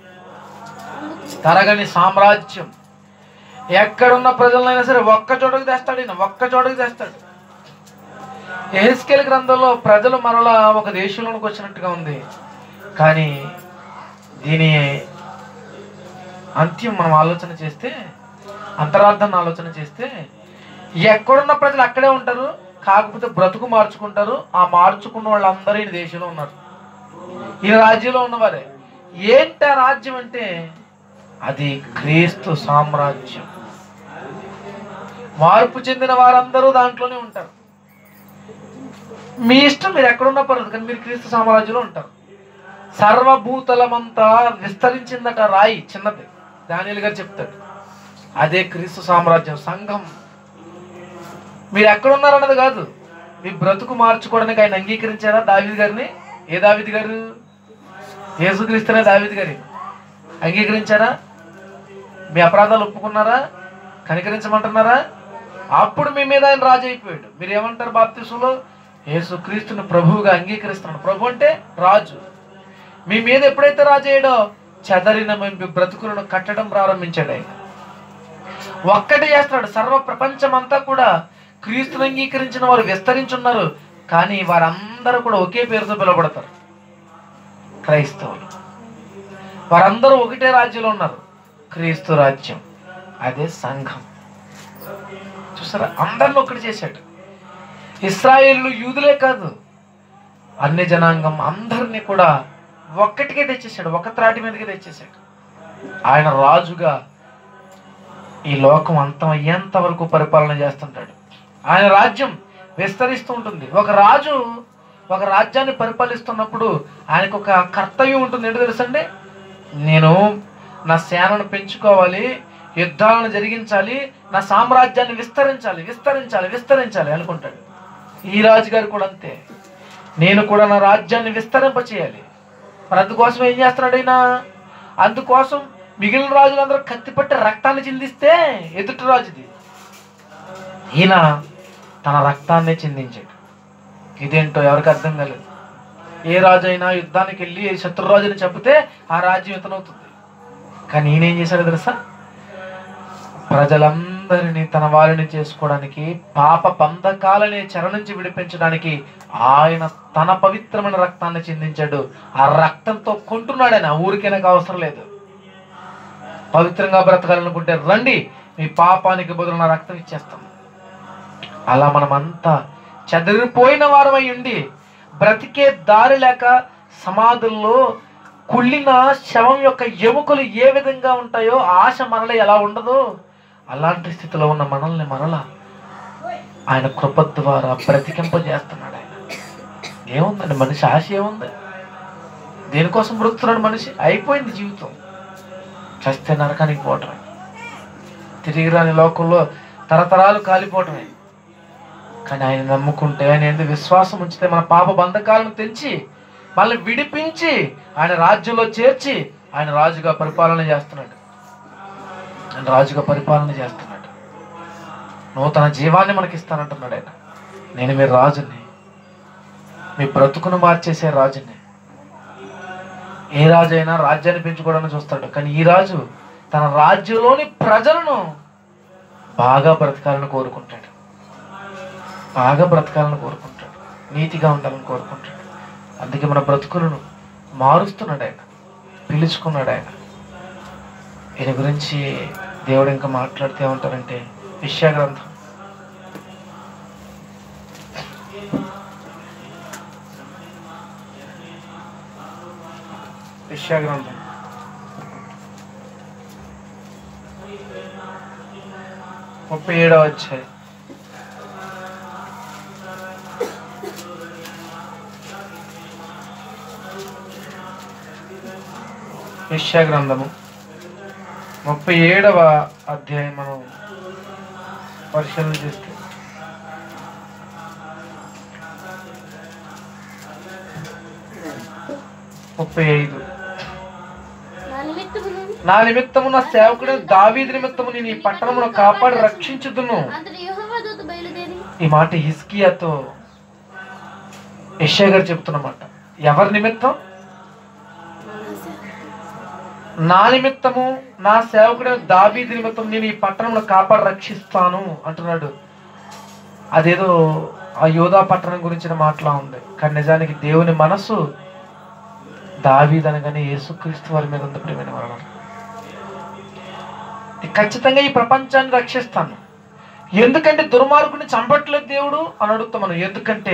తరగని సామ్రాజ్యం ఎక్కడున్న ప్రజలైనా సరే ఒక్క చోటకు తెస్తాడు ఈయన ఒక్క చోటకు తెస్తాడు ఎహెస్కేల్ గ్రంథంలో ప్రజలు మరలా ఒక దేశంలోనికి వచ్చినట్టుగా ఉంది కానీ దీని అంత్యం మనం ఆలోచన చేస్తే అంతరార్థాన్ని ఆలోచన చేస్తే ఎక్కడున్న ప్రజలు అక్కడే ఉంటారు కాకపోతే బ్రతుకు మార్చుకుంటారు ఆ మార్చుకున్న వాళ్ళందరూ ఈ దేశంలో ఉన్నారు ఈ రాజ్యంలో ఉన్నవారే ఏంటి ఆ రాజ్యం అంటే అది క్రీస్తు సామ్రాజ్యం మార్పు చెందిన వారందరూ దాంట్లోనే ఉంటారు మీ ఇష్టం మీరు ఎక్కడున్నా పర్లేదు కానీ మీరు క్రీస్తు సామ్రాజ్యంలో ఉంటారు సర్వభూతలమంతా విస్తరించిందట రాయి చిన్నది దానియలు గారు చెప్తాడు అదే క్రీస్తు సామ్రాజ్యం సంఘం మీరు ఎక్కడున్నారన్నది కాదు మీ బ్రతుకు మార్చుకోవడానికి ఆయన అంగీకరించారా దావిది గారిని ఏ దావిది గారు యేసుక్రీస్తునే దావిది గారి అంగీకరించారా మీ అపరాధాలు ఒప్పుకున్నారా కనికరించమంటున్నారా అప్పుడు మీ మీద ఆయన రాజు అయిపోయాడు మీరు ఏమంటారు బాప్తిసులో యేసుక్రీస్తుని ప్రభువుగా అంగీకరిస్తున్నాడు ప్రభు అంటే రాజు మీ మీద ఎప్పుడైతే రాజు అయ్యాడో చెదరిన మీ బ్రతుకులను కట్టడం ప్రారంభించాడు ఆయన ఒక్కటే చేస్తున్నాడు సర్వ ప్రపంచం అంతా కూడా క్రీస్తుని అంగీకరించిన వారు విస్తరించున్నారు కానీ వారందరూ కూడా ఒకే పేరుతో పిలువబడతారు క్రైస్తవులు వారందరూ ఒకటే రాజ్యంలో ఉన్నారు క్రీస్తు రాజ్యం అదే సంఘం చూసారా అందరిని ఒకటి చేశాడు ఇస్రాయేళ్ళు యూదులే కాదు అన్ని జనాంగం అందరినీ కూడా ఒక్కటికే తెచ్చేసాడు ఒక త్రాటి మీదకి తెచ్చేసాడు ఆయన రాజుగా ఈ లోకం అంతం అయ్యేంత వరకు పరిపాలన చేస్తుంటాడు ఆయన రాజ్యం విస్తరిస్తూ ఉంటుంది ఒక రాజు ఒక రాజ్యాన్ని పరిపాలిస్తున్నప్పుడు ఆయనకు ఒక కర్తవ్యం ఉంటుంది ఏంటో తెలుసండి నేను నా సేనను పెంచుకోవాలి యుద్ధాలను జరిగించాలి నా సామ్రాజ్యాన్ని విస్తరించాలి విస్తరించాలి విస్తరించాలి అనుకుంటాడు ఈ రాజుగారు కూడా అంతే నేను కూడా నా రాజ్యాన్ని విస్తరింప చేయాలి మరి అందుకోసం ఏం చేస్తున్నాడు ఈయన అందుకోసం మిగిలిన రాజులందరూ కత్తిపట్టి రక్తాన్ని చిందిస్తే ఎదుటి రాజుది ఈయన తన రక్తాన్నే చిందించాడు ఇదేంటో ఎవరికి అర్థం కాలేదు ఏ రాజు అయినా యుద్ధానికి వెళ్ళి శత్రురాజుని చెబితే ఆ రాజ్యం ఇతనవుతుంది కానీ ఈయనేం చేశాడు తెలుసా ప్రజలందరినీ తన వారిని చేసుకోవడానికి పాప బంధకాలనే చెర నుంచి విడిపించడానికి ఆయన తన పవిత్రమైన రక్తాన్ని చిందించాడు ఆ రక్తంతో కొంటున్నాడు ఆయన ఊరికే నాకు అవసరం లేదు పవిత్రంగా బ్రతకాలనుకుంటే రండి మీ పాపానికి బదులు నా రక్తం ఇచ్చేస్తాం అలా మనమంతా చెదిరిపోయిన వారమై ఉండి బ్రతికే దారి లేక సమాధుల్లో కుళ్ళిన శవం యొక్క ఎముకలు ఏ విధంగా ఉంటాయో ఆశ మనలో ఎలా ఉండదో అలాంటి స్థితిలో ఉన్న మనల్ని మనల ఆయన కృప ద్వారా బ్రతికింపజేస్తున్నాడు ఆయన ఏముందండి మనిషి ఆశ ఏముంది దేనికోసం బ్రతుకుతున్నాడు మనిషి అయిపోయింది జీవితం చస్తే నరకానికి పోవటమే తిరిగి రాని లోకంలో తరతరాలు కాలిపోవటమే కానీ ఆయన నమ్ముకుంటే ఆయన ఎందుకు విశ్వాసం ఉంచితే మన పాప బంధకాలను తెంచి మనల్ని విడిపించి ఆయన రాజ్యంలో చేర్చి ఆయన రాజుగా పరిపాలన చేస్తున్నాడు ఆయన రాజుగా పరిపాలన చేస్తున్నాడు నూతన జీవాన్ని మనకి ఇస్తానంటున్నాడు ఆయన నేను మీ రాజుని మీ బ్రతుకును మార్చేసే రాజుని ఏ రాజు అయినా రాజ్యాన్ని పెంచుకోవడానికి చూస్తాడు కానీ ఈ రాజు తన రాజ్యంలోని ప్రజలను బాగా బ్రతకాలని కోరుకుంటాడు బాగా బ్రతకాలని కోరుకుంటాడు నీతిగా ఉండాలని కోరుకుంటాడు అందుకే మన బ్రతుకులను మారుస్తున్నాడు ఆయన పిలుచుకున్నాడు ఆయన ఈయన గురించి దేవుడు ఇంకా మాట్లాడితే ఏమంటారంటే విషయ గ్రంథం విషయ గ్రంథం ముప్పై ఏడవ వచ్చాయి విషయ గ్రంథము ముప్పై ఏడవ అధ్యాయం మనం పరిశీలన చేస్తే ముప్పై ఐదు నా నిమిత్తమును నా నిమిత్తము నా సేవకుడు దావీది నిమిత్తము నేను ఈ పట్టణమును కాపాడి రక్షించుదును అంతటి యెహోవా దూత బయలుదేరి ఈ మాట హిస్కియాతో యెషయా గారు చెప్తున్నమాట ఎవరి నిమిత్తం నా నిమిత్తము నా సేవకుడు దావీది నిమిత్తం నేను ఈ పట్టణంలో కాపాడి రక్షిస్తాను అంటున్నాడు అదేదో ఆ యోధా పట్టణం గురించిన మాటలా ఉంది కానీ నిజానికి దేవుని మనసు దావీద్ అనగానే యేసుక్రీస్తు వారి మీద ఉంది ప్రేమైన వరం ఖచ్చితంగా ఈ ప్రపంచాన్ని రక్షిస్తాను ఎందుకంటే దుర్మార్గుని చంపట్లేదు దేవుడు అని అడుగుతాం మనం ఎందుకంటే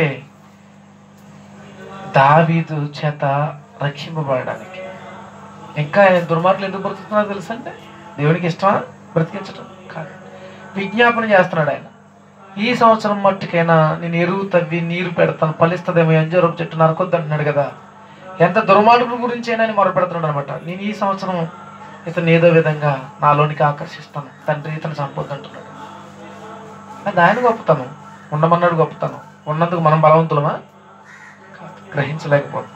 దావీదు చేత రక్షింపబడడానికి ఇంకా ఆయన దుర్మార్గులు ఎందుకు బ్రతుకుతున్నారో తెలుసా అంటే దేవునికి ఇష్టమా బ్రతికించడం కాదు విజ్ఞాపన చేస్తున్నాడు ఆయన ఈ సంవత్సరం మట్టుకైనా నేను ఎరువు తవ్వి నీరు పెడతాను ఫలిస్తుందేమో ఎంజరపు చెట్టు నరకొద్దు అంటున్నాడు కదా ఎంత దుర్మార్గుల గురించి అయినా ఆయన మొరపెడుతున్నాడు అనమాట నేను ఈ సంవత్సరం ఇతను ఏదో విధంగా నాలోనికి ఆకర్షిస్తాను తండ్రి ఇతను చంపొద్దు అంటున్నాడు అది ఆయన గొప్పతనం ఉండమన్నాడు గొప్పతనం ఉన్నందుకు మనం బలవంతులమా కాదు. గ్రహించలేకపోతాం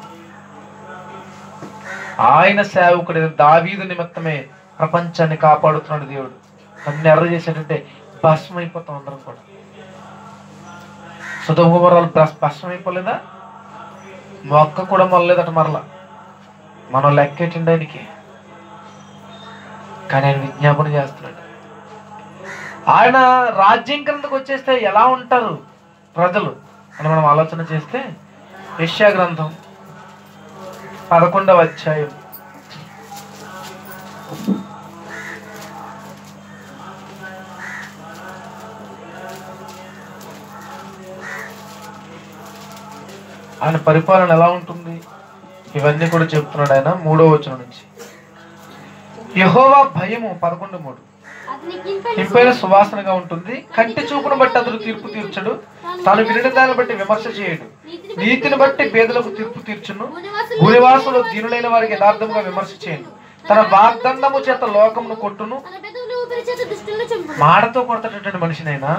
ఆయన సేవకుడు దావీదు నిమిత్తమే ప్రపంచాన్ని కాపాడుతున్నాడు దేవుడు అన్ని ఎర్ర చేసేటంటే భస్మం అయిపోతాం అందరం కూడా సుధకుమారాలు భస్మం అయిపోలేదా మొక్క కూడా మొల్లలేదట మరలా మనం లెక్కేటండి ఆయనకి కానీ ఆయన విజ్ఞాపన చేస్తున్నాడు ఆయన రాజ్యం క్రిందకు వచ్చేస్తే ఎలా ఉంటారు ప్రజలు అని మనం ఆలోచన చేస్తే యెషయా గ్రంథం పదకొండవ అధ్యాయం ఆయన పరిపాలన ఎలా ఉంటుంది ఇవన్నీ కూడా చెప్తున్నాడు ఆయన మూడో వచనం నుంచి యహోవా భయము పదకొండు మూడు అతని కింపైన ఇంపైన సువాసనగా ఉంటుంది కంటి చూపును బట్టి అతడు తీర్పు తీర్చడు తాను వినిన దాన్ని బట్టి విమర్శ చేయడు నీతిని నీతిని బట్టి పేదలకు తీర్పు తీర్చును భూనివాసులు భూనివాసులు దీనులైన వారికి యథార్థంగా విమర్శ చేయండి తన వాగ్దండము చేత లోకమును కొట్టును తన పెదవులు ఊపిరి చేత దుష్టులను చంపును మాటతో కొడతటువంటి మనిషినైనా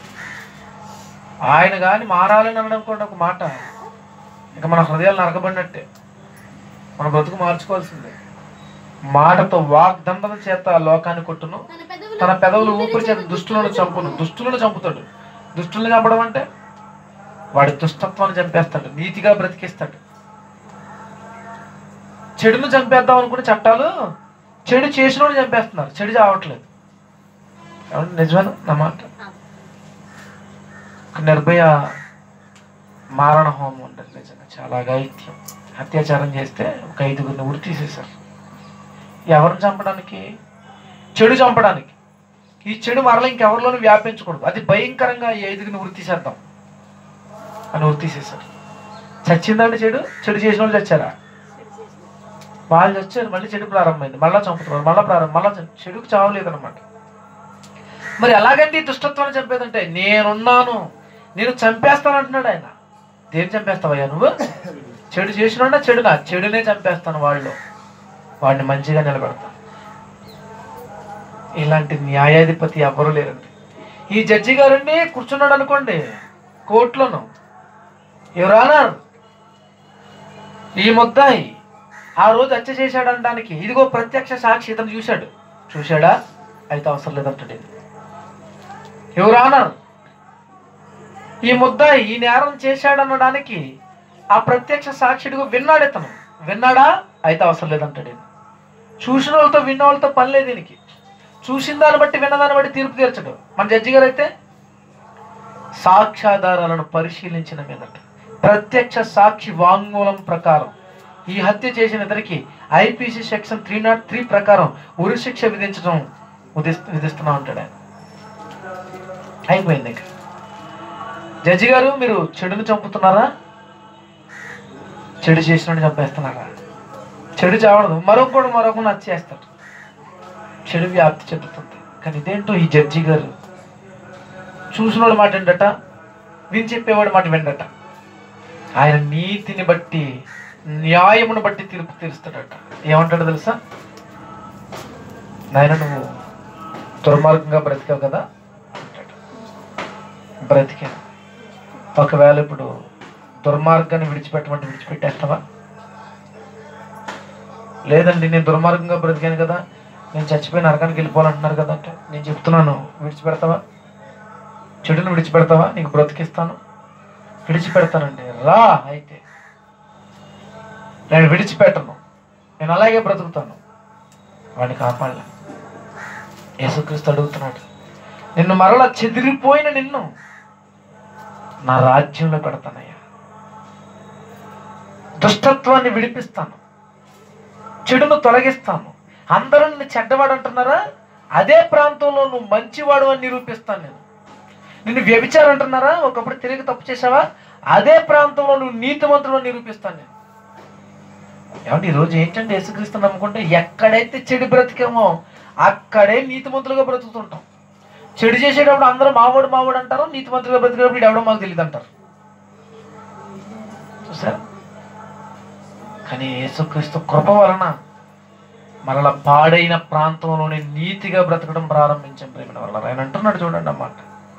ఆయన గాని మారాలని అనడం కూడా ఒక మాట ఇంకా మన హృదయాలు నరకబడినట్టే మన బ్రతుకు మార్చుకోవాల్సిందే మాటతో వాగ్దండన చేత లోకాన్ని కొట్టును తన పెదవులు తన పెదవులు ఊపిరి చేత దుష్టులను చంపును దుష్టులను చంపుతాడు దుష్టులను చంపడం అంటే వాడి దుష్టత్వాన్ని చంపేస్తాడు నీతిగా బ్రతికిస్తాడు చెడును చంపేద్దాం అనుకునే చట్టాలు చెడు చేసినోడు చంపేస్తున్నారు చెడు చావట్లేదు ఏమండి నిజమేనా నా మాట ఒక నిర్భయ మారణ హోమం ఉండదు నిజంగా చాలా అఘాయిత్యం అత్యాచారం చేస్తే ఒక ఐదుగురిని ఉరి తీసేశారు ఎవరిని చంపడానికి చెడు చంపడానికి ఈ చెడు మరల ఇంకెవరిలోనూ వ్యాపించకూడదు అది భయంకరంగా ఈ ఐదుగురిని ఉరి తీసేద్దాం అని ఉరి తీసేశారు చచ్చిందండి చెడు చెడు చేసిన వాళ్ళు చచ్చారా వాళ్ళు చచ్చారు మళ్ళీ చెడు ప్రారంభమైంది మళ్ళా చంపుతున్నారు మళ్ళా ప్రారంభం మళ్ళా చ- చెడుకు చావలేదన్నమాట మరి ఎలాగండి ఈ దుష్టత్వాన్ని చంపేదంటే నేనున్నాను నేను చంపేస్తాను అంటున్నాడు ఆయన దేని చంపేస్తావయ్యా నువ్వు చెడు చేసినా చెడునా చెడునే చంపేస్తాను వాళ్ళు వాడిని మంచిగా నిలబెడతాను ఇలాంటి న్యాయాధిపతి ఎవరు లేరండి ఈ జడ్జి గారండి కూర్చున్నాడు అనుకోండి కోర్టులోను ఎవరానర్ ఈ ముద్దాయి ఆ రోజు హత్య చేశాడు అనడానికి ఇదిగో ప్రత్యక్ష సాక్షి ఇతను చూశాడు చూశాడా అయితే అవసరం లేదంటాడు ఎవరానర్ ఈ ముద్దాయి ఈ నేరం చేశాడు అనడానికి ఆ ప్రత్యక్ష సాక్షిడిగా విన్నాడు ఇతను విన్నాడా అయితే అవసరం లేదంటాడు ఈయన. చూసిన వాళ్ళతో విన్న వాళ్ళతో పని లేదు దీనికి చూసిన దాన్ని బట్టి విన్నదాన్ని బట్టి తీర్పు తీర్చడు మన జడ్జి గారు అయితే సాక్ష్యాధారాలను పరిశీలించిన మీదట ప్రత్యక్ష సాక్షి వాంగ్మూలం ప్రకారం ఈ హత్య చేసిన ఇతనికి IPC section three nought three ప్రకారం ఉరి శిక్ష విధించడం విధిస్తు విధిస్తున్నా ఉంటాడు ఆయన అయిపోయింది ఇంకా జడ్జి గారు మీరు చెడును చంపుతున్నారా చెడు చేసిన చంపేస్తున్నారా చెడు చావడదు మరొకడు మరొకడు హత్య చేస్తాడు చెడు వ్యాప్తి చెందుతుంది కానీ ఇదేంటో ఈ జడ్జి గారు చూసినోడు మాట విండట విని చెప్పేవాడు మాట విండట ఆయన నీతిని బట్టి న్యాయమును బట్టి తీర్పు తీరుస్తాడట ఏమంటాడు తెలుసా నాయన నువ్వు దుర్మార్గంగా బ్రతికావు కదా అంటాడు బ్రతికాను ఒకవేళ ఇప్పుడు దుర్మార్గాన్ని విడిచిపెట్టమంటే విడిచిపెట్టేస్తావా లేదండి నేను దుర్మార్గంగా బ్రతికాను కదా నేను చచ్చిపోయి నరకానికి వెళ్ళిపోవాలంటున్నారు కదా అంటే నేను చెప్తున్నాను విడిచిపెడతావా చెడును విడిచిపెడతావా నీకు బ్రతికిస్తాను విడిచిపెడతానండి రా అయితే నేను విడిచిపెట్టను నేను అలాగే బ్రతుకుతాను వాడిని కాపాడలే యేసుక్రీస్తు అడుగుతున్నాడు నిన్ను మరలా చెదిరిపోయిన నిన్ను నా రాజ్యంలో పెడతానయ్యా దుష్టత్వాన్ని విడిపిస్తాను చెడును తొలగిస్తాను అందరూ నిన్ను చెడ్డవాడు అంటున్నారా అదే ప్రాంతంలో నువ్వు మంచివాడు అని నిరూపిస్తాను నేను నిన్ను వ్యభిచారం అంటున్నారా ఒకప్పుడు తిరిగి తప్పు చేసావా అదే ప్రాంతంలో నువ్వు నీతిమంతుడు అని నిరూపిస్తాను నేను ఏమంటే ఈరోజు ఏంటంటే యేసుక్రీస్తు నమ్ముకుంటే ఎక్కడైతే చెడు బ్రతికేమో అక్కడే నీతిమంతులుగా బ్రతుకుతుంటాం చెడు చేసేటప్పుడు అందరూ మావాడు మావాడు అంటారు నీతిమంతులుగా బ్రతికేటప్పుడు ఈడు ఎవడో మాకు తెలియదు అంటారు చూసారు కానీ యేసుక్రీస్తు కృప వలన మరలా పాడైన ప్రాంతంలోనే నీతిగా బ్రతకడం ప్రారంభించాం ప్రేమిన వల్ల ఆయన అంటున్నాడు చూడండి అన్నమాట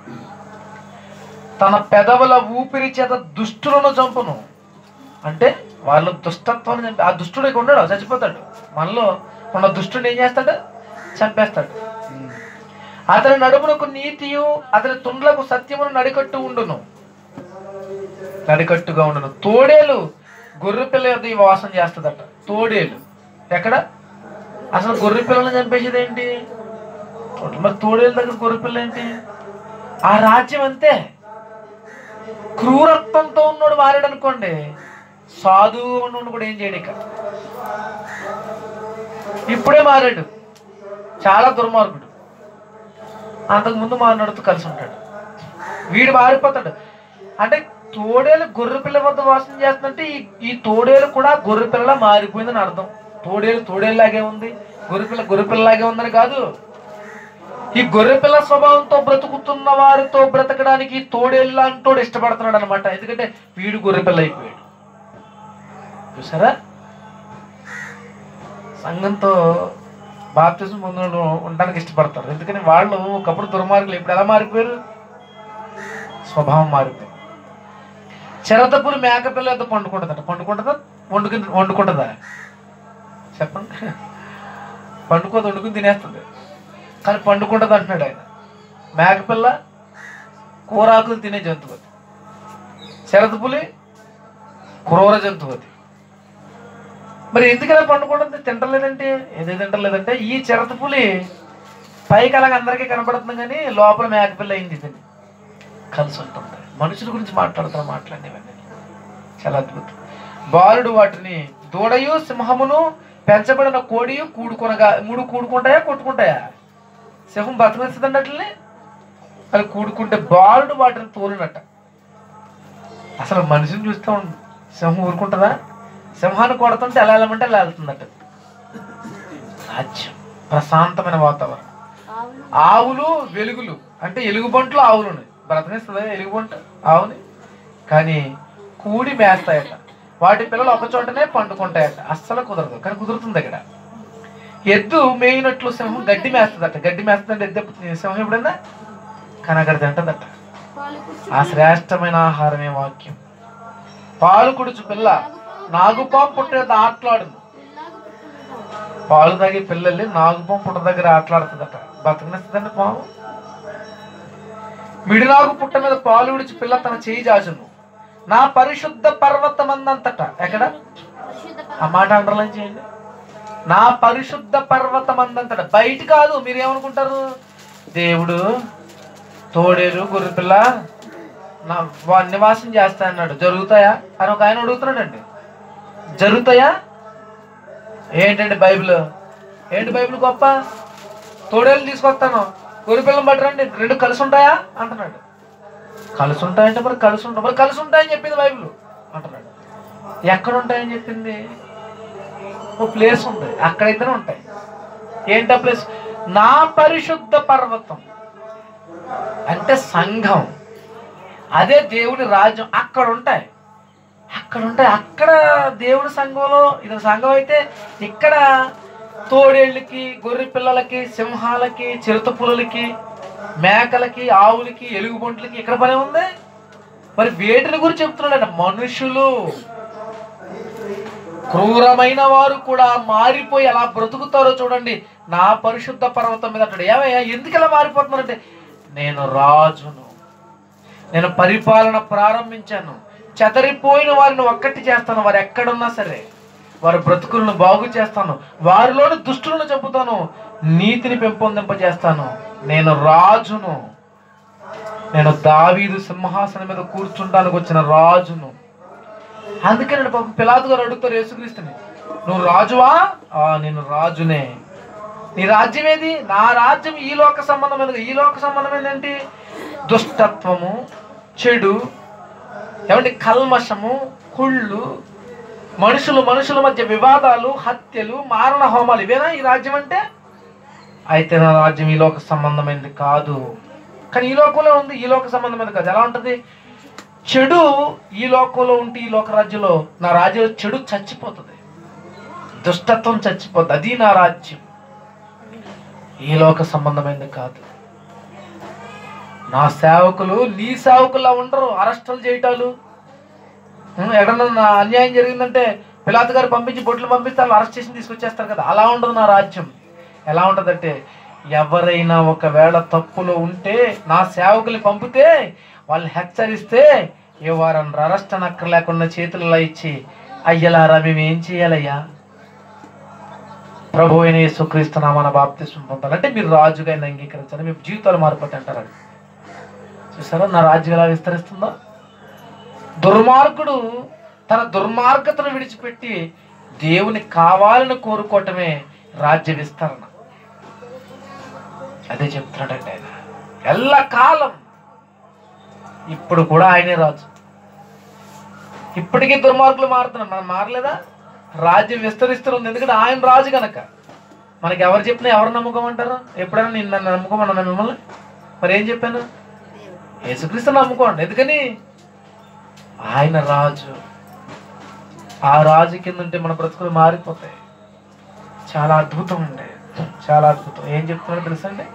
తన పెదవుల ఊపిరి చేత దుష్టులను చంపును అంటే వాళ్ళు దుష్టత్వాన్ని చంపి ఆ దుష్టుడు ఇక ఉండడు చచ్చిపోతాడు మనలో ఉన్న దుష్టుడు ఏం చేస్తాడు చంపేస్తాడు అతని నడుమునకు నీతియు అతని తుండ్లకు సత్యమును నడికట్టు ఉండును నడికట్టుగా ఉండును తోడేలు గొర్రె పిల్ల యొద్ద ఈ వాసం చేస్తుందట తోడేలు ఎక్కడ అసలు గొర్రె పిల్లని చంపేసేది ఏంటి మరి తోడేలు దగ్గర గొర్రె పిల్ల ఏంటి ఆ రాజ్యం అంతే క్రూరత్వంతో ఉన్నాడు మారాడు అనుకోండి సాధువు ఉన్నోడు కూడా ఏం చేయడు ఇక ఇప్పుడే మారాడు చాలా దుర్మార్గుడు అంతకు ముందు మారినడుతూ కలిసి ఉంటాడు వీడు మారిపోతాడు అంటే తోడేలు గొర్రె పిల్ల వద్ద వాసన చేస్తుందంటే ఈ ఈ తోడేలు కూడా గొర్రె పిల్ల మారిపోయిందని అర్థం తోడేలు తోడేలాగే ఉంది గొర్రె పిల్ల గొర్రె పిల్లలాగే ఉందని కాదు ఈ గొర్రె పిల్ల స్వభావంతో బ్రతుకుతున్న వారితో బ్రతకడానికి ఈ తోడేళ్ళు అంటోడు ఇష్టపడుతున్నాడు అనమాట ఎందుకంటే వీడు గొర్రె పిల్ల అయిపోయాడు చూసారా సంఘంతో బాప్తిజం పొందిన ఉండడానికి ఇష్టపడతారు ఎందుకని వాళ్ళు ఒకప్పుడు దుర్మార్గులు ఇప్పుడు ఎలా మారిపోయారు స్వభావం మారిపోయింది చిరతపులు మేకపిల్ల ఎంత పండుకుంటుందట పండుకుంటుందా వండుకుని వండుకుంటుందా చెప్పండి పండుకోదు వండుకుని తినేస్తుంది కానీ పండుకుంటుంది అంటున్నాడు ఆయన మేకపిల్ల కూరాకులు తినే జంతువు అది చిరతపులి క్రూర జంతువు అది మరి ఎందుకలా పండుకుంటుంది తింటలేదంటే ఏదో తింటలేదంటే ఈ చిరతపులి పైకి అలాగ అందరికీ కనపడుతుంది కానీ లోపల మేకపిల్ల అయింది ఇది కలిసి ఉంటుంది మనుషుల గురించి మాట్లాడుతున్న మాట్లాడినవన్నీ చాలా అద్భుతం బాలుడు వాటిని దూడయు సింహమును పెంచబడిన కోడియు కూడుకొనగా మూడు కూడుకుంటాయా కొట్టుకుంటాయా సింహం బతకనిస్తుందండి అట్లనే అది కూడుకుంటే బాలుడు వాటిని తోలినట్ట అసలు మనిషిని చూస్తే ఉం- సింహం ఊరుకుంటుందా సింహాన్ని కొడుతుంటే ఎలా వెళ్ళమంటే ఎలా వెళ్తుందట రాజ్యం ప్రశాంతమైన వాతావరణం ఆవులు ఆవులు వెలుగులు అంటే ఎలుగుబంట్లు ఆవులు బ్రతనిస్తుందా ఎలుగుబంటు ఆవుని కానీ కూడి మేస్తాయట వాటి పిల్లలు ఒక చోటనే పండుకుంటాయట అస్సలు కుదరదు కానీ కుదురుతుంది అక్కడ ఎద్దు మేయినట్లు సింహం గడ్డి మేస్తుందట గడ్డి మేస్తుందంటే ఎద్దు సింహం ఎప్పుడన్నా కానీ అక్కడ తింటదట పాలు కుర్చీ ఆ శ్రేష్టమైన ఆహారమే వాక్యం పాలు కుడుచు పిల్ల నాగుపాం పుట్టిన ఆటలాడు పిల్లాగా పుట్టుకుంటాం పాలు తాగి పిల్లల్ని నాగుపాం పుట్ట దగ్గర ఆటలాడుతుందట బతకనిస్తుందండి పాము మిడినాగు పుట్ట మీద పాలు విడిచి పిల్ల తన చేయి జాచును నా పరిశుద్ధ పర్వతమందంతట ఎక్కడ పరిశుద్ధ ఆ మాట అండర్లైన్ చేయండి నా పరిశుద్ధ పర్వతమందంతట బయట కాదు మీరు ఏమనుకుంటారు దేవుడు తోడేలు గొర్రెపిల్ల నా వా- నివాసం చేస్తా అన్నాడు జరుగుతాయా అని ఒక ఆయన అడుగుతున్నాడండి జరుగుతాయా ఏంటండి బైబిల్ ఏంటి బైబిల్ గొప్ప తోడేలు తీసుకొస్తాను గొర్రెపిల్లని పట్టరండి రెండు కలిసి ఉంటాయా అంటున్నాడు కలిసి ఉంటాయంటే మరి కలిసి ఉంటాయి మరి కలిసి ఉంటాయని చెప్పింది బైబిల్ అంటున్నాడు ఎక్కడ ఉంటాయని చెప్పింది ఓ ప్లేస్ ఉంది అక్కడైతేనే ఉంటాయి ఏంటా ప్లేస్ నా పరిశుద్ధ పర్వతం అంటే సంఘం అదే దేవుడి రాజ్యం అక్కడ ఉంటాయి అక్కడ ఉంటాయి అక్కడ దేవుడి సంఘంలో ఇది సంఘం అయితే ఇక్కడ తోడేళ్ళకి గొర్రె పిల్లలకి సింహాలకి చిరుత పులులకి మేకలకి ఆవులకి ఎలుగుబంట్లకి ఇక్కడ పని ఉంది మరి వేటిని గురించి చెప్తున్నాడు మనుషులు క్రూరమైన వారు కూడా మారిపోయి ఎలా బ్రతుకుతారో చూడండి నా పరిశుద్ధ పర్వతం మీద అంటాడు ఏమయ్యా ఎందుకు ఇలా మారిపోతున్నారంటే నేను రాజును నేను పరిపాలన ప్రారంభించాను చెదరిపోయిన వారిని ఒక్కటి చేస్తాను వారు ఎక్కడున్నా సరే వారి బ్రతుకులను బాగు చేస్తాను వారిలోని దుష్టులను చంపుతాను నీతిని పెంపొందింపజేస్తాను నేను రాజును నేను దావీదు సింహాసనం మీద కూర్చుంటానికి వచ్చిన రాజును అందుకే నేను పాపం పిలాతు గారు అడుగుతారు యేసుక్రీస్తుని నువ్వు రాజువా ఆ నేను రాజునే నీ రాజ్యం ఏది నా రాజ్యం ఈ లోక సంబంధమైనది ఈ లోక సంబంధం ఏంటి దుష్టత్వము చెడు ఏమంటే కల్మషము కుళ్ళు మనుషులు మనుషుల మధ్య వివాదాలు హత్యలు మారణ హోమాలు ఇవేనా ఈ రాజ్యం అంటే అయితే నా రాజ్యం ఈ లోక సంబంధమైనది కాదు కానీ ఈ లోకంలో ఉంది ఈ లోక సంబంధమైనది కాదు ఎలా ఉంటుంది చెడు ఈ లోకంలో ఉంటే ఈ లోక రాజ్యంలో నా రాజ్యంలో చెడు చచ్చిపోతుంది దుష్టత్వం చచ్చిపోతుంది అది నా రాజ్యం ఈ లోక సంబంధమైనది కాదు నా సేవకులు నీ సేవకులా ఉండరు అరెస్టులు చేయటాలు ఉం, ఎక్కడన్నా నా అన్యాయం జరిగిందంటే పిలాత్ గారు పంపించి బొట్లు పంపిస్తే వాళ్ళు అరెస్ట్ చేసి తీసుకొచ్చేస్తారు కదా అలా ఉండదు నా రాజ్యం ఎలా ఉంటుందంటే ఎవరైనా ఒకవేళ తప్పులో ఉంటే నా సేవకుల్ని పంపితే వాళ్ళు హెచ్చరిస్తే ఏ వారం అరెస్ట్ అనక్కర్ లేకుండా చేతులలో ఇచ్చి అయ్యలారా మేము ఏం చేయాలయ్యా ప్రభు అయిన యేసుక్రీస్తు నామాన బాప్తిస్మం పొందాలంటే మీరు రాజుగా ఆయన అంగీకరించాలి మీ జీవితాలు మారిపోతాయి అంటారు అది. చూసారా నా రాజ్యం ఎలా విస్తరిస్తుందో దుర్మార్గుడు తన దుర్మార్గతను విడిచిపెట్టి దేవుని కావాలని కోరుకోవటమే రాజ్య విస్తరణ అదే చెప్తున్నాడండి ఆయన ఎల్లకాలం ఇప్పుడు కూడా ఆయనే రాజు ఇప్పటికీ దుర్మార్గులు మారుతున్నారు మనం మారలేదా రాజ్యం విస్తరిస్తుంది ఎందుకంటే ఆయన రాజు గనక మనకి ఎవరు చెప్పినా ఎవరు నమ్మకం అంటారు ఎప్పుడైనా నేను నన్ను నమ్ముకోమన్నా మిమ్మల్ని మరి ఏం చెప్పాను యేసుక్రీస్తు నమ్ముకోండి ఎందుకని ఆయన రాజు ఆ రాజు కింద ఉంటే మన బ్రతుకులు మారిపోతాయి చాలా అద్భుతం అండి చాలా అద్భుతం ఏం చెప్తున్నాడో తెలుసా అండి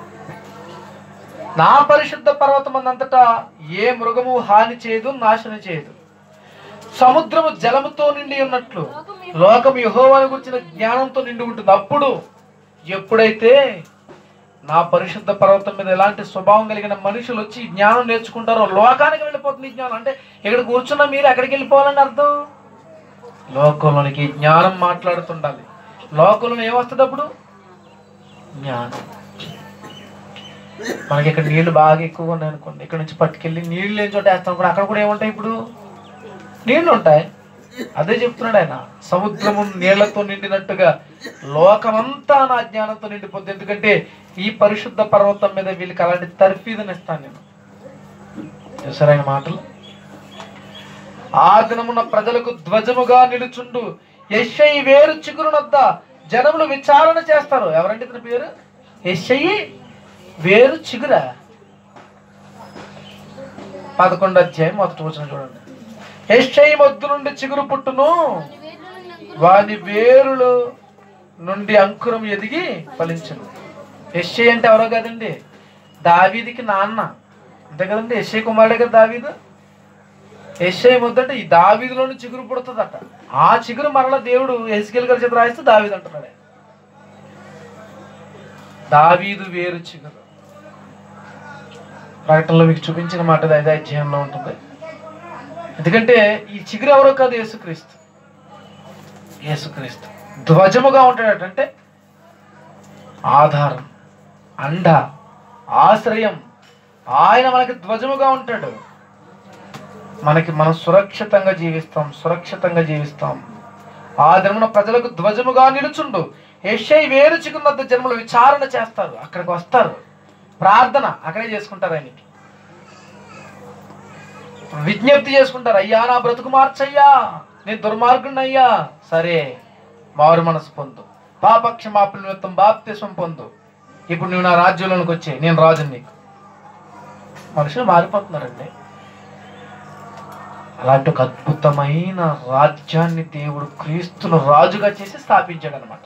నా పరిశుద్ధ పర్వతం అంతటా ఏ మృగము హాని చేయదు నాశనం చేయదు సముద్రము జలముతో నిండి ఉన్నట్లు లోకం యెహోవాను గురించిన జ్ఞానంతో నిండి ఉంటుంది అప్పుడు ఎప్పుడైతే నా పరిశుద్ధ పర్వతం మీద ఎలాంటి స్వభావం కలిగిన మనుషులు వచ్చి ఈ జ్ఞానం నేర్చుకుంటారో లోకానికి వెళ్ళిపోతుంది ఈ జ్ఞానం అంటే ఇక్కడ కూర్చున్న మీరు ఎక్కడికి వెళ్ళిపోవాలని అర్థం లోకంలోనికి ఈ జ్ఞానం మాట్లాడుతుండాలి లోకంలో ఏమొస్తుంది అప్పుడు జ్ఞానం మనకి ఇక్కడ నీళ్లు బాగా ఎక్కువగా ఉన్నాయి అనుకోండి ఇక్కడ నుంచి పట్టుకెళ్ళి నీళ్లు లేని చోట వేస్తాం కూడా అక్కడ కూడా ఏముంటాయి ఇప్పుడు నీళ్లు ఉంటాయి అదే చెప్తున్నాడు ఆయన సముద్రము నీళ్లతో నిండినట్టుగా లోకమంతా నా జ్ఞానంతో నిండిపోద్ది ఎందుకంటే ఈ పరిశుద్ధ పర్వతం మీద వీళ్ళకి అలాంటి తర్ఫీదుని ఇస్తాను నేను చూసారా ఆయన మాటలు ఆ దినమున ప్రజలకు ధ్వజముగా నిలుచుండు యెషయి వేరు చిగురునొద్ద జనములు విచారణ చేస్తారు ఎవరండి ఇతని పేరు యెషయి వేరు చిగురా పదకొండు అధ్యాయం మొదటి వచ్చిన చూడండి యెషయి మొద్దు నుండి చిగురు పుట్టును వాని వేర్లను నంకురు వాని వేరులు నుండి అంకురం ఎదిగి ఫలించను యెషయి అంటే ఎవరో కదండి దావీదికి నాన్న అంతే కదండి యెషయి కుమారుడే కదా దావీదు యెషయి ముద్దంటే ఈ దావీదులోని చిగురు పుడుతుందట ఆ చిగురు మరలా దేవుడు ఎస్కేల్ గారి చేత రాయిస్తే దావీదు అంటున్నాడు ఆయన. దావీదు వేరు చిగురు ప్రకటనలో మీకు చూపించిన మాట ఇది ఐదో అధ్యాయంలో ఉంటుంది ఎందుకంటే ఈ చిగురు ఎవరో కాదు యేసుక్రీస్తు యేసుక్రీస్తు ధ్వజముగా ఉంటాడట అంటే ఆధారం అండ ఆశ్రయం ఆయన మనకి ధ్వజముగా ఉంటాడు మనకి మనం సురక్షితంగా జీవిస్తాం సురక్షితంగా జీవిస్తాం ఆ దినమున ప్రజలకు ధ్వజముగా నిలుచుండు యెషై వేరు చికున్నద్ద జన్మలు విచారణ చేస్తారు అక్కడికి వస్తారు ప్రార్థన అక్కడే చేసుకుంటారు ఆయనకి విజ్ఞప్తి చేసుకుంటారు అయ్యా నా బ్రతుకు మార్చయ్యా నేను దుర్మార్గుడిని అయ్యా సరే మారు మనసు పొందు పాపక్షమాపణ నిమిత్తం బాప్తిస్వం పొందు ఇప్పుడు నువ్వు నా రాజ్యంలోనికి వచ్చే నేను రాజుని నీకు మనుషులు మారిపోతున్నారండి అలాంటి ఒక అద్భుతమైన రాజ్యాన్ని దేవుడు క్రీస్తును రాజుగా చేసి స్థాపించాడు అనమాట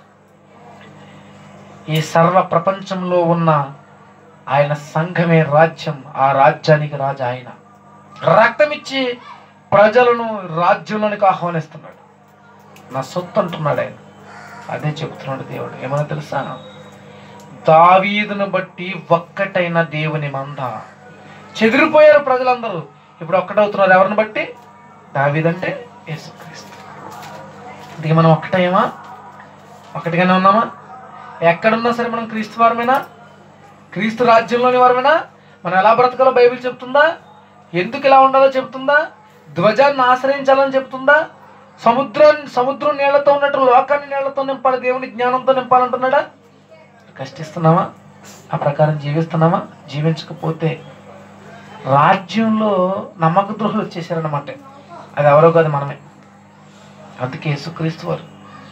ఈ సర్వ ప్రపంచంలో ఉన్న ఆయన సంఘమే రాజ్యం ఆ రాజ్యానికి రాజు ఆయన రక్తం ఇచ్చి ప్రజలను రాజ్యంలోనికి ఆహ్వానిస్తున్నాడు నా సొత్తు అంటున్నాడు ఆయన అదే చెబుతున్నాడు దేవుడు ఏమన్నా తెలుసా దావీదును బట్టి ఒక్కటైన దేవుని మంద చెదిరిపోయారు ప్రజలందరూ ఇప్పుడు ఒక్కటవుతున్నారు ఎవరిని బట్టి దావీదంటే యేసుక్రీస్తు ఇందుకే మనం ఒక్కటేమా ఒక్కటిగానే ఉన్నామా ఎక్కడున్నా సరే మనం క్రీస్తు వారమేనా క్రీస్తు రాజ్యంలోని వారమేనా మనం ఎలా బ్రతకాలో బైబిల్ చెప్తుందా ఎందుకు ఇలా ఉండాలో చెప్తుందా ధ్వజాన్ని ఆశ్రయించాలని చెప్తుందా సముద్రాన్ని సముద్రం నీళ్లతో ఉన్నట్టు లోకాన్ని నీళ్లతో నింపాలి దేవుని జ్ఞానంతో నింపాలంటున్నాడా కష్టిస్తున్నామా ఆ ప్రకారం జీవిస్తున్నామా జీవించకపోతే రాజ్యంలో నమ్మక ద్రోహులు వచ్చేసారనమాట అది ఎవరో కాదు మనమే అందుకే యేసుక్రీస్తు వారు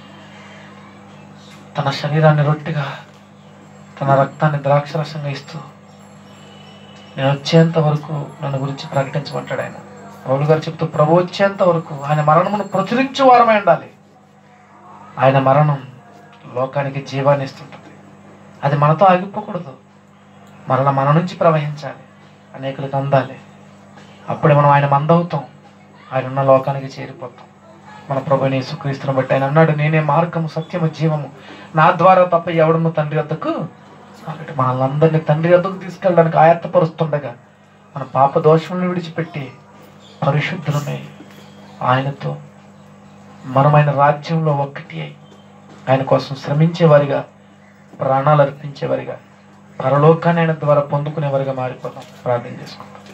తన శరీరాన్ని రొట్టిగా తన రక్తాన్ని ద్రాక్షరసంగా ఇస్తూ నేను వచ్చేంత వరకు నన్ను గురించి ప్రకటించమంటాడు ఆయన పౌలు గారు చెప్తూ ప్రభు వచ్చేంత వరకు ఆయన మరణమును ప్రచురించే వారమై ఉండాలి ఆయన మరణం లోకానికి జీవాన్ని ఇస్తుంటుంది అది మనతో ఆగిపోకూడదు మరలా మన నుంచి ప్రవహించాలి అనేకులకు అందాలి అప్పుడే మనం ఆయన మందవుతాం ఆయన ఉన్న లోకానికి చేరిపోతాం మన ప్రభుని యేసుక్రీస్తుని బట్టి ఆయన అన్నాడు నేనే మార్గము సత్యము జీవము నా ద్వారా తప్ప ఎవడము తండ్రి వద్దకు కాబట్టి మనల్ని తండ్రి వద్దకు తీసుకెళ్ళడానికి ఆయత్తపరుస్తుండగా మన పాప దోషములను విడిచిపెట్టి పరిశుద్ధులమై ఆయనతో మనమైన రాజ్యంలో ఒక్కటి అయి ఆయన కోసం శ్రమించేవారిగా ప్రాణాలు అర్పించేవారిగా పరలోకాన్ని ఆయన ద్వారా పొందుకునేవారిగా మారిపోతాం ప్రార్థన చేసుకుంటాం